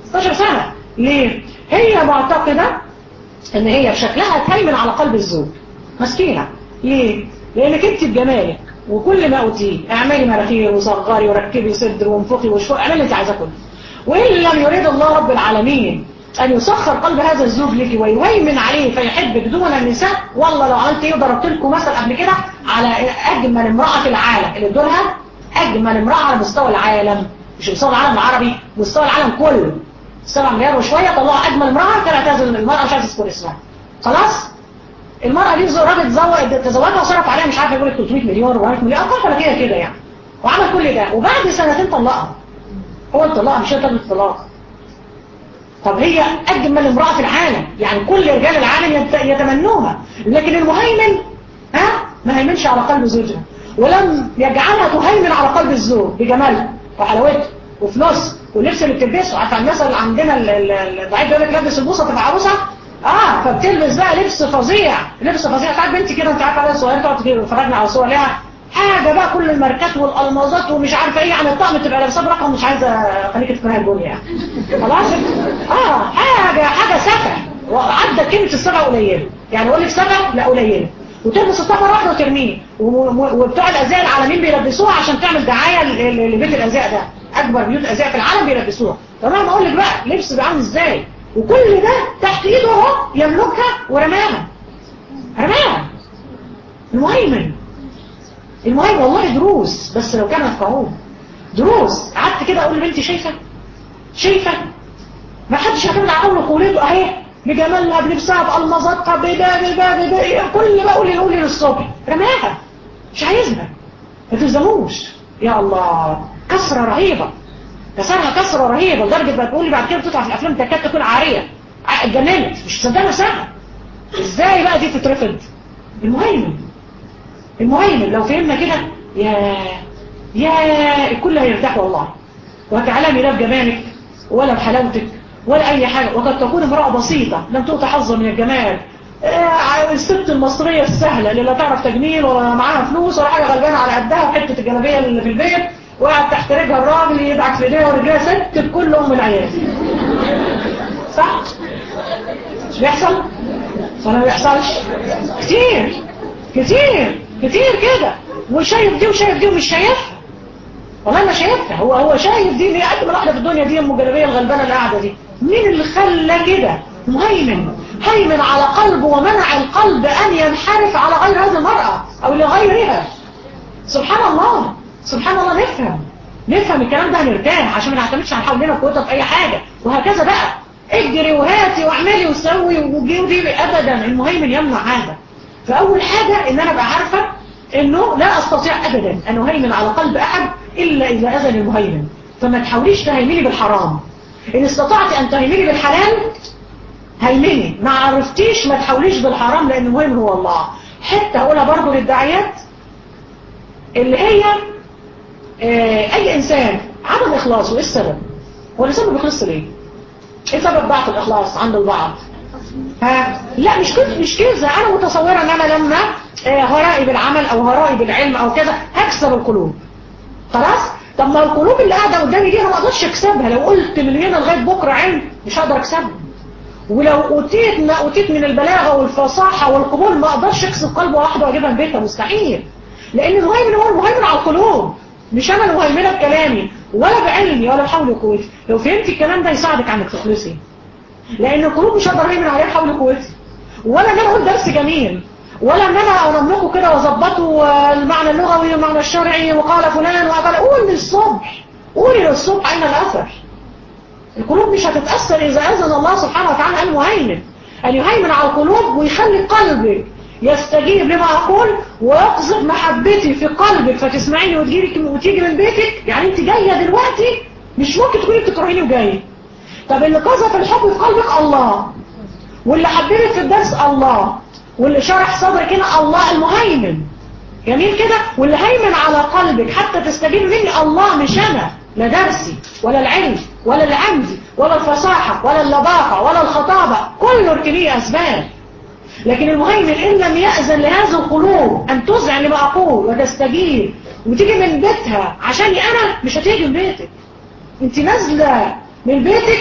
16 سنة ليه؟ هي معتقدة ان هي بشكلها تهيمن على قلب الزوج مسكينة ليه؟ لانك انت بجمالك وكل ما اوتيه اعملي مناخير وصغري وركبي صدر وانفخي وشفوق اعملي اللي انت عايزاه كله وان لم يريد الله رب العالمين ان يسخر قلب هذا الزوج لك ويهيمن عليه فيحبك دون النساء والله لو عملت ايه ضربت لكم مثل قبل كده على اجمل امراه في العالم اللي دولها اجمل امراه على مستوى العالم مش مستوى العالم العربي مستوى العالم كله سبع مليار وشويه طلعوا اجمل امراه كانت هذه المراه مش عايز اذكر اسمها خلاص المرأة دي راجل تزوج تزوجها وصرف عليها مش عارف يقول لك 300 مليون و100 مليون ارقام فلكيه كده يعني وعمل كل ده وبعد سنتين طلقها هو الطلاق مش هي طلقت الطلاق طب هي اجمل امرأة في العالم يعني كل رجال العالم يتمنوها لكن المهيمن ها ما هيمنش على قلب زوجها ولم يجعلها تهيمن على قلب الزوج بجمالها وحلاوتها وفلوس واللبس اللي بتلبسه عارفه الناس اللي عندنا الضعيف يقول لك لبس البوصه تبقى عروسه اه فبتلبس بقى لبس فظيع لبس فظيع ساعات بنتي كده انت عارفه عليها صغيره تقعد تتفرجنا على صور لها حاجه بقى كل الماركات والالمازات ومش عارفه ايه يعني الطقم تبقى لابساه برقم مش عايزه اخليك تكرهي الدنيا يعني خلاص اه حاجه حاجه سفه وعدت كلمه السبع قليله يعني اقول لك سبع لا قليله وتلبس الطقم واحده وترميه وبتوع الازياء العالمين بيلبسوها عشان تعمل دعايه لبيت الازياء ده اكبر بيوت ازياء في العالم بيلبسوها تمام اقول لك بقى لبس بقى عامل ازاي وكل ده تحت ايده اهو يملكها ورماها رماها المهيمن المهيمن والله دروس بس لو كانت قانون دروس قعدت كده اقول لبنتي شايفه شايفه ما حدش يعتمد على اول قولته اهي بجمالها بلبسها بالمظاتها بدا بدا بدا كل ما اقول قولي للصبح رماها مش عايزها ما تلزموش يا الله كسره رهيبه كسرها كسره رهيبه لدرجه بقى تقول لي بعد كده بتطلع في الافلام تكاد تكون عاريه اتجننت مش مصدقه نفسها ازاي بقى دي تترفض المهيمن المهيمن لو فهمنا كده يا يا الكل هيرتاح والله وتعلمي لا بجمالك ولا بحلاوتك ولا اي حاجه وقد تكون امراه بسيطه لم تؤت حظا من الجمال آه الست المصريه السهله اللي لا تعرف تجميل ولا معاها فلوس ولا حاجه غلبانه على قدها وحته الجلابيه اللي في البيت وقعد تحت رجل الراجل يدعك في ايديها ورجلها ست كل ام العيال صح مش بيحصل ولا ما بيحصلش كتير كتير كتير كده وشايف دي وشايف دي ومش شايفها والله ما شايفها هو هو شايف دي اللي اجمل واحده في الدنيا دي ام الجلابيه الغلبانه اللي قاعده دي مين اللي خلى كده مهيمن هيمن على قلبه ومنع القلب ان ينحرف على غير هذه المراه او لغيرها سبحان الله سبحان الله نفهم نفهم الكلام ده هنرتاح عشان ما نعتمدش على حولنا وقوتها في اي حاجة وهكذا بقى اجري وهاتي واعملي وسوي وجيبي ابدا المهيمن يمنع هذا فاول حاجة ان انا ابقى عارفة انه لا استطيع ابدا ان اهيمن على قلب احد الا اذا اذن المهيمن فما تحاوليش تهيمني بالحرام ان استطعت ان تهيمني بالحلال هيمني ما عرفتيش ما تحاوليش بالحرام لان المهم هو الله حتى اقولها برضو للداعيات اللي هي آه اي انسان عدم اخلاصه ايه السبب هو الانسان ما بيخلصش ليه ايه سبب ضعف الاخلاص عند البعض ها لا مش كده مش كده انا متصوره ان انا لما آه هرائي بالعمل او هرائي بالعلم او كده هكسب القلوب خلاص طب ما القلوب اللي قاعده قدامي دي انا ما اقدرش اكسبها لو قلت من هنا لغايه بكره علم مش هقدر اكسبها ولو اوتيت ما اوتيت من البلاغه والفصاحه والقبول ما اقدرش اكسب قلب واحده واجيبها لبيتها مستحيل لان المهيمن هو المهيمن على القلوب مش انا المهيمنه بكلامي ولا بعلمي ولا بحول وقوتي لو فهمتي الكلام ده يساعدك عنك تخلصي لان القلوب مش هقدر اهيمن عليها بحول وقوتي ولا ان انا اقول درس جميل ولا ان انا انمقه كده واظبطه المعنى اللغوي والمعنى الشرعي وقال فلان وقال قول للصبح قولي للصبح اين الاثر القلوب مش هتتاثر اذا اذن الله سبحانه وتعالى المهيمن ان يهيمن على القلوب ويخلي قلبك يستجيب لما أقول ويقذف محبتي في قلبك فتسمعيني وتجيلك وتيجي من بيتك يعني انت جاية دلوقتي مش ممكن تكوني بتكرهيني وجاية طب اللي قذف الحب في قلبك الله واللي حببك في الدرس الله واللي شرح صدرك هنا الله المهيمن جميل كده واللي هيمن على قلبك حتى تستجيب مني الله مش أنا لا درسي ولا العلم ولا اللي عندي ولا الفصاحة ولا اللباقة ولا الخطابة كله اركنيه أسباب لكن المهيمن إن لم يأذن لهذه القلوب أن تزع لما أقول وتستجيب وتيجي من بيتها عشاني أنا مش هتيجي من بيتك انت نازلة من بيتك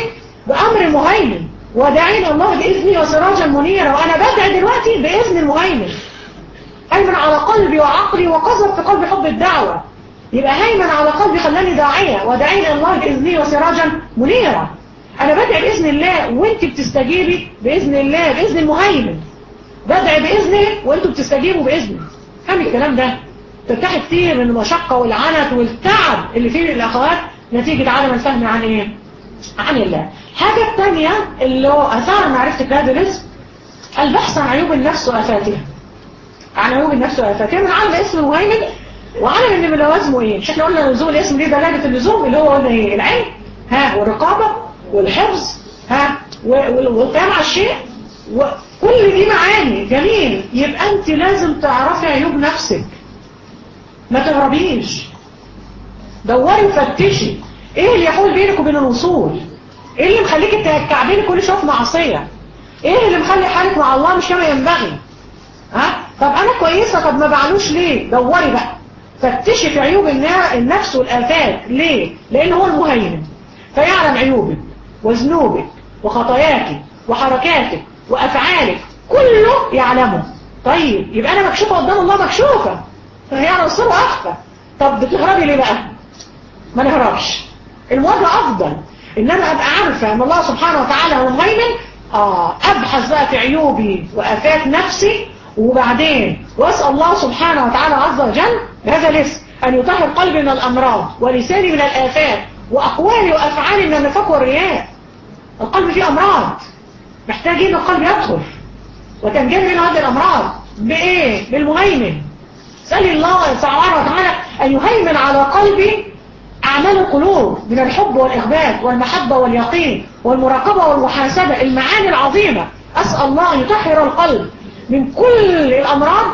بأمر المهيمن وداعين الله بإذنه وسراجا منيرا وأنا بدعي دلوقتي بإذن المهيمن هيمن على قلبي وعقلي وقذف في قلبي حب الدعوة يبقى هيمن على قلبي خلاني داعية وداعين الله بإذنه وسراجا منيرا أنا بدعي بإذن الله وانت بتستجيبي بإذن الله بإذن المهيمن بدعي بإذنه وانتوا بتستجيبوا بإذنه هم الكلام ده ترتاح كتير من المشقة والعنت والتعب اللي فيه الأخوات نتيجة عدم الفهم عن إيه؟ عن الله حاجة الثانية اللي هو أثار معرفة هذا الاسم البحث عن عيوب النفس وآفاتها عن عيوب النفس وآفاتها من عالم اسم المهيمن وعالم ان من لوازمه ايه مش احنا قلنا لزوم الاسم دي دلالة اللزوم اللي هو قلنا ايه العلم ها والرقابة والحفظ ها والقيام على الشيء وكل دي معاني جميل يبقى انت لازم تعرفي عيوب نفسك ما تهربيش دوري وفتشي ايه اللي يحول بينك وبين الوصول ايه اللي مخليك تكعبيني كل شويه في معصيه ايه اللي مخلي حالك مع الله مش كما ينبغي ها طب انا كويسه طب ما بعلوش ليه دوري بقى فتشي في عيوب النفس والآفات ليه لان هو المهيمن فيعلم عيوبك وذنوبك وخطاياك وحركاتك وافعالك كله يعلمه طيب يبقى انا مكشوفه قدام الله مكشوفه فهي رسوله اخفى طب بتهربي ليه بقى ما نهربش المواجهه افضل ان انا ابقى عارفه ان الله سبحانه وتعالى هو المهيمن اه ابحث بقى في عيوبي وافات نفسي وبعدين واسال الله سبحانه وتعالى عز وجل بهذا الاسم ان يطهر قلبي من الامراض ولساني من الافات واقوالي وافعالي من النفاق والرياء القلب فيه امراض محتاجين القلب يطهر وتنجل من هذه الامراض بايه بالمهيمن سألي الله سبحانه وتعالى أن يهيمن على قلبي أعمال القلوب من الحب والإخبات والمحبة واليقين والمراقبة والمحاسبة المعاني العظيمة أسأل الله يطهر القلب من كل الأمراض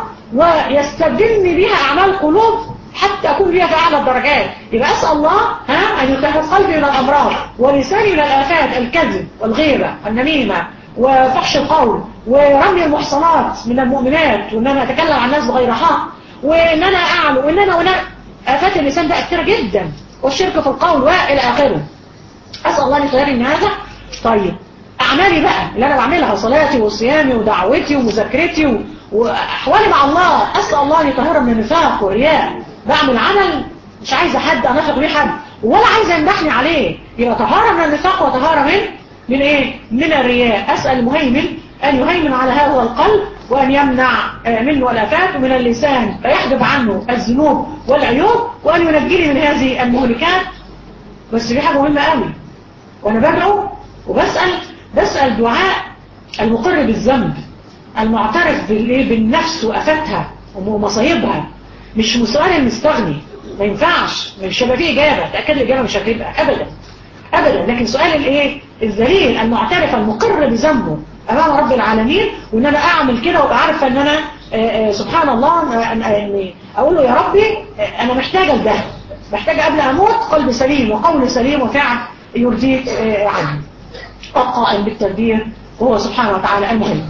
ويستبدلني بها أعمال القلوب حتى أكون بها في أعلى الدرجات يبقى أسأل الله ها أن يطهر قلبي من الأمراض ولساني من الآفات الكذب والغيبة والنميمة وفحش القول ورمي المحصنات من المؤمنات وأن أنا أتكلم عن الناس بغير حق وان انا اعلو وان انا وانا افات اللسان ده كتير جدا والشرك في القول والى اخره اسال الله ان يخيرني من هذا طيب اعمالي بقى اللي انا بعملها صلاتي وصيامي ودعوتي ومذاكرتي واحوالي مع الله اسال الله ان يطهرها من النفاق والرياء بعمل عمل مش عايزه حد انافق بيه حد ولا عايزه يمدحني عليه يبقى طهاره من النفاق وطهاره من من ايه من الرياء اسال المهيمن ان يهيمن على هذا القلب وأن يمنع منه الأفات ومن اللسان فيحجب عنه الذنوب والعيوب وأن ينجيني من هذه المهلكات بس في حاجة مهمة قوي وأنا بدعو وبسأل بسأل دعاء المقر بالذنب المعترف بالنفس وأفاتها ومصايبها مش سؤال المستغني ما ينفعش مش هيبقى فيه إجابة تأكد الإجابة مش هتبقى أبدا أبدا لكن سؤال الإيه الذليل المعترف المقر بذنبه امام رب العالمين وان انا اعمل كده وابقى عارفه ان انا آآ آآ سبحان الله يعني اقول له يا ربي انا محتاجه لده محتاجه قبل اموت قلب سليم وقول سليم وفعل يرضيك عني القائم بالتدبير وهو سبحانه وتعالى المهم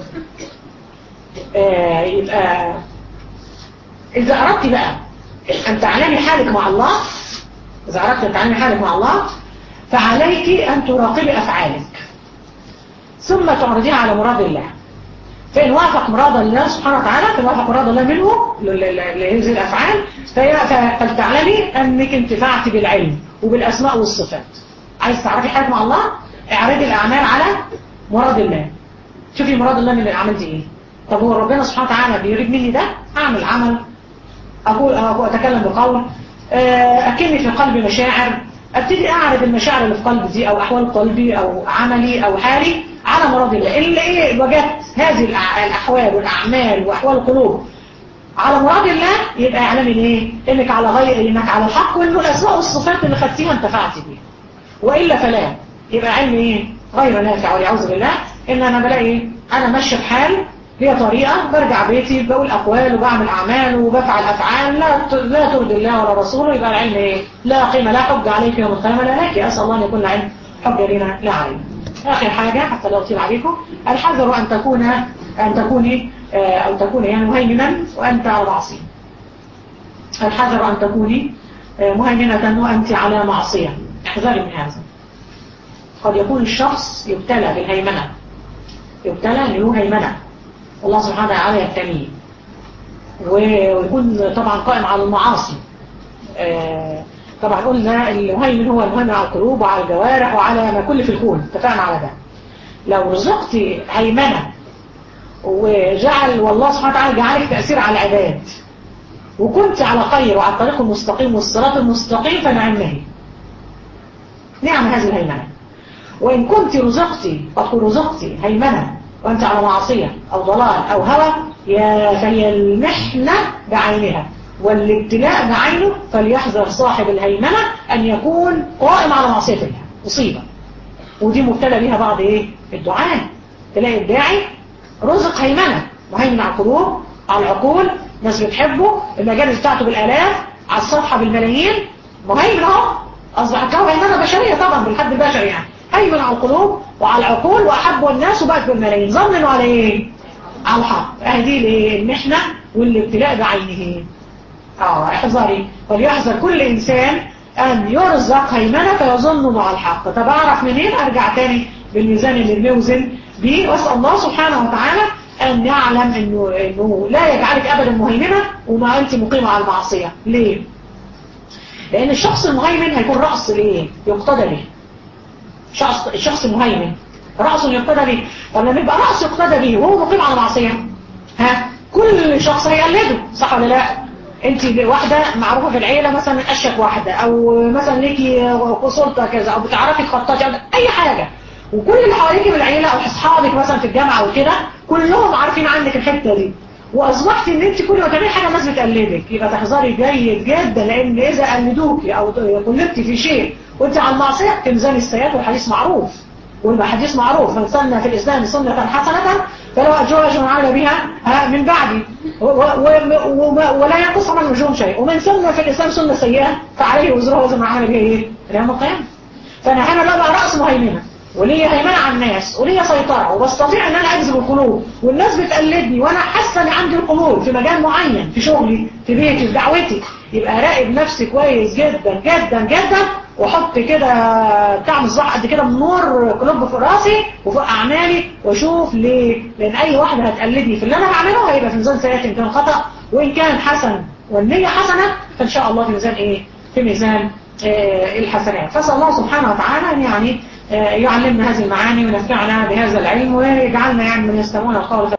يبقى اذا اردت بقى ان تعلمي حالك مع الله اذا اردت ان تعلمي حالك مع الله فعليك ان تراقبي افعالك ثم تعرضيها على مراد الله فإن وافق مراد الله سبحانه وتعالى فإن وافق مراد الله منه لهذه الأفعال فلتعلمي أنك انتفعت بالعلم وبالأسماء والصفات عايز تعرفي حاجة مع الله اعرضي الأعمال على مراد الله شوفي مراد الله من الأعمال دي إيه طب هو ربنا سبحانه وتعالى بيريد مني ده أعمل عمل أقول أو أتكلم بقول أكني في قلبي مشاعر ابتدي اعرض المشاعر اللي في قلبي دي او احوال قلبي او عملي او حالي على مراد الله اللي ايه وجدت هذه الاحوال والاعمال واحوال القلوب على مراد الله يبقى اعلمي ايه انك على غير انك على الحق وانه الاسماء والصفات اللي خدتيها انتفعتي بيها والا فلا يبقى علمي ايه غير نافع والعياذ بالله ان انا بلاقي انا ماشيه بحال هي طريقة برجع بيتي بقول أقوال وبعمل أعمال وبفعل أفعال لا لا ترضي الله ولا رسوله يبقى العلم إيه؟ لا قيمة لا حج عليك يوم القيامة لا لك أسأل الله أن يكون العلم حجة لنا لا علينا آخر حاجة حتى لو أطيل عليكم الحذر أن تكون أن تكوني أو تكوني يعني مهيمنا وأنت على معصية الحذر أن تكوني مهيمنة وأنت على معصية احذري من هذا قد يكون الشخص يبتلى بالهيمنة يبتلى ان له هيمنة الله سبحانه وتعالى يبتليه ويكون طبعا قائم على المعاصي آه طبعا قلنا المهيمن هو المهيمن على القلوب وعلى الجوارح وعلى ما كل في الكون اتفقنا على ده لو رزقت هيمنة وجعل والله سبحانه وتعالى جعلك تأثير على العباد وكنت على خير وعلى الطريق المستقيم والصراط المستقيم فنعم هي نعم هذه الهيمنة وإن كنت رزقتي قد رزقتي هيمنة وأنت على معصية أو ضلال أو هوى يا فهي المحنة بعينها والابتلاء بعينه فليحذر صاحب الهيمنة أن يكون قائم على معصية الله مصيبة ودي مبتلى بها بعض إيه الدعاء تلاقي الداعي رزق هيمنة مهيمن على القلوب على العقول ناس بتحبه المجالس بتاعته بالآلاف على الصفحة بالملايين مهيمن اهو أصبحت له هيمنة بشرية طبعا بالحد البشري يعني هيمن على القلوب وعلى العقول وأحبه الناس وبقت بالملايين ظننوا على إيه؟ على الحق هذه الايه المحنة والابتلاء بعينه اه احذري وليحذر كل إنسان أن يرزق هيمنة فيظن مع الحق طب أعرف منين أرجع تاني بالميزان اللي بنوزن بيه وأسأل الله سبحانه وتعالى أن يعلم أنه, إنه لا يجعلك أبدا مهيمنة وما أنت مقيمة على المعصية ليه؟ لأن الشخص المهيمن هيكون رأس ليه؟ يقتدى به شخص الشخص المهيمن رأس يقتدى به طب لما يبقى رأس يقتدى به وهو مقيم على معصية ها كل شخص هيقلده صح ولا لا انت واحدة معروفة في العيلة مثلا اشك واحدة او مثلا ليكي سلطة كذا او بتعرفي تخططي اي حاجة وكل اللي حواليكي من العيلة او اصحابك مثلا في الجامعة وكده كلهم عارفين عنك الحتة دي واصبحت ان انت كل ما تعملي حاجة الناس بتقلدك يبقى تحذري جيد جدا لان اذا قلدوكي او قلدتي في شيء وانت على المعصية تنزلي السيئات والحديث معروف والحديث معروف من سن في الإسلام سنة حسنة فلو أجوج من عمل بها من بعدي ولا ينقص من نجوم شيء ومن سن في الإسلام سنة سيئة فعليه وزره وزر من عمل بها إيه؟ اليوم القيامة فأنا هنا بقى رأس مهيمنة وليا هيمنة على الناس وليا سيطرة وبستطيع ان انا اجذب القلوب والناس بتقلدني وانا حاسه ان عندي القبول في مجال معين في شغلي في بيتي في دعوتي يبقى راقب نفسي كويس جدا جدا جدا واحط كده بتاع مصباح قد كده من نور كلوب في راسي وفوق اعمالي واشوف ليه لان اي واحده هتقلدني في اللي انا بعمله هيبقى في ميزان سيئات ان كان خطا وان كان حسن والنيه حسنه فان شاء الله في ميزان ايه في ميزان آه الحسنات فاسال الله سبحانه وتعالى ان يعني آه يعلمنا هذه المعاني ونفعنا بهذا العلم ويجعلنا يعني من يستمعون القول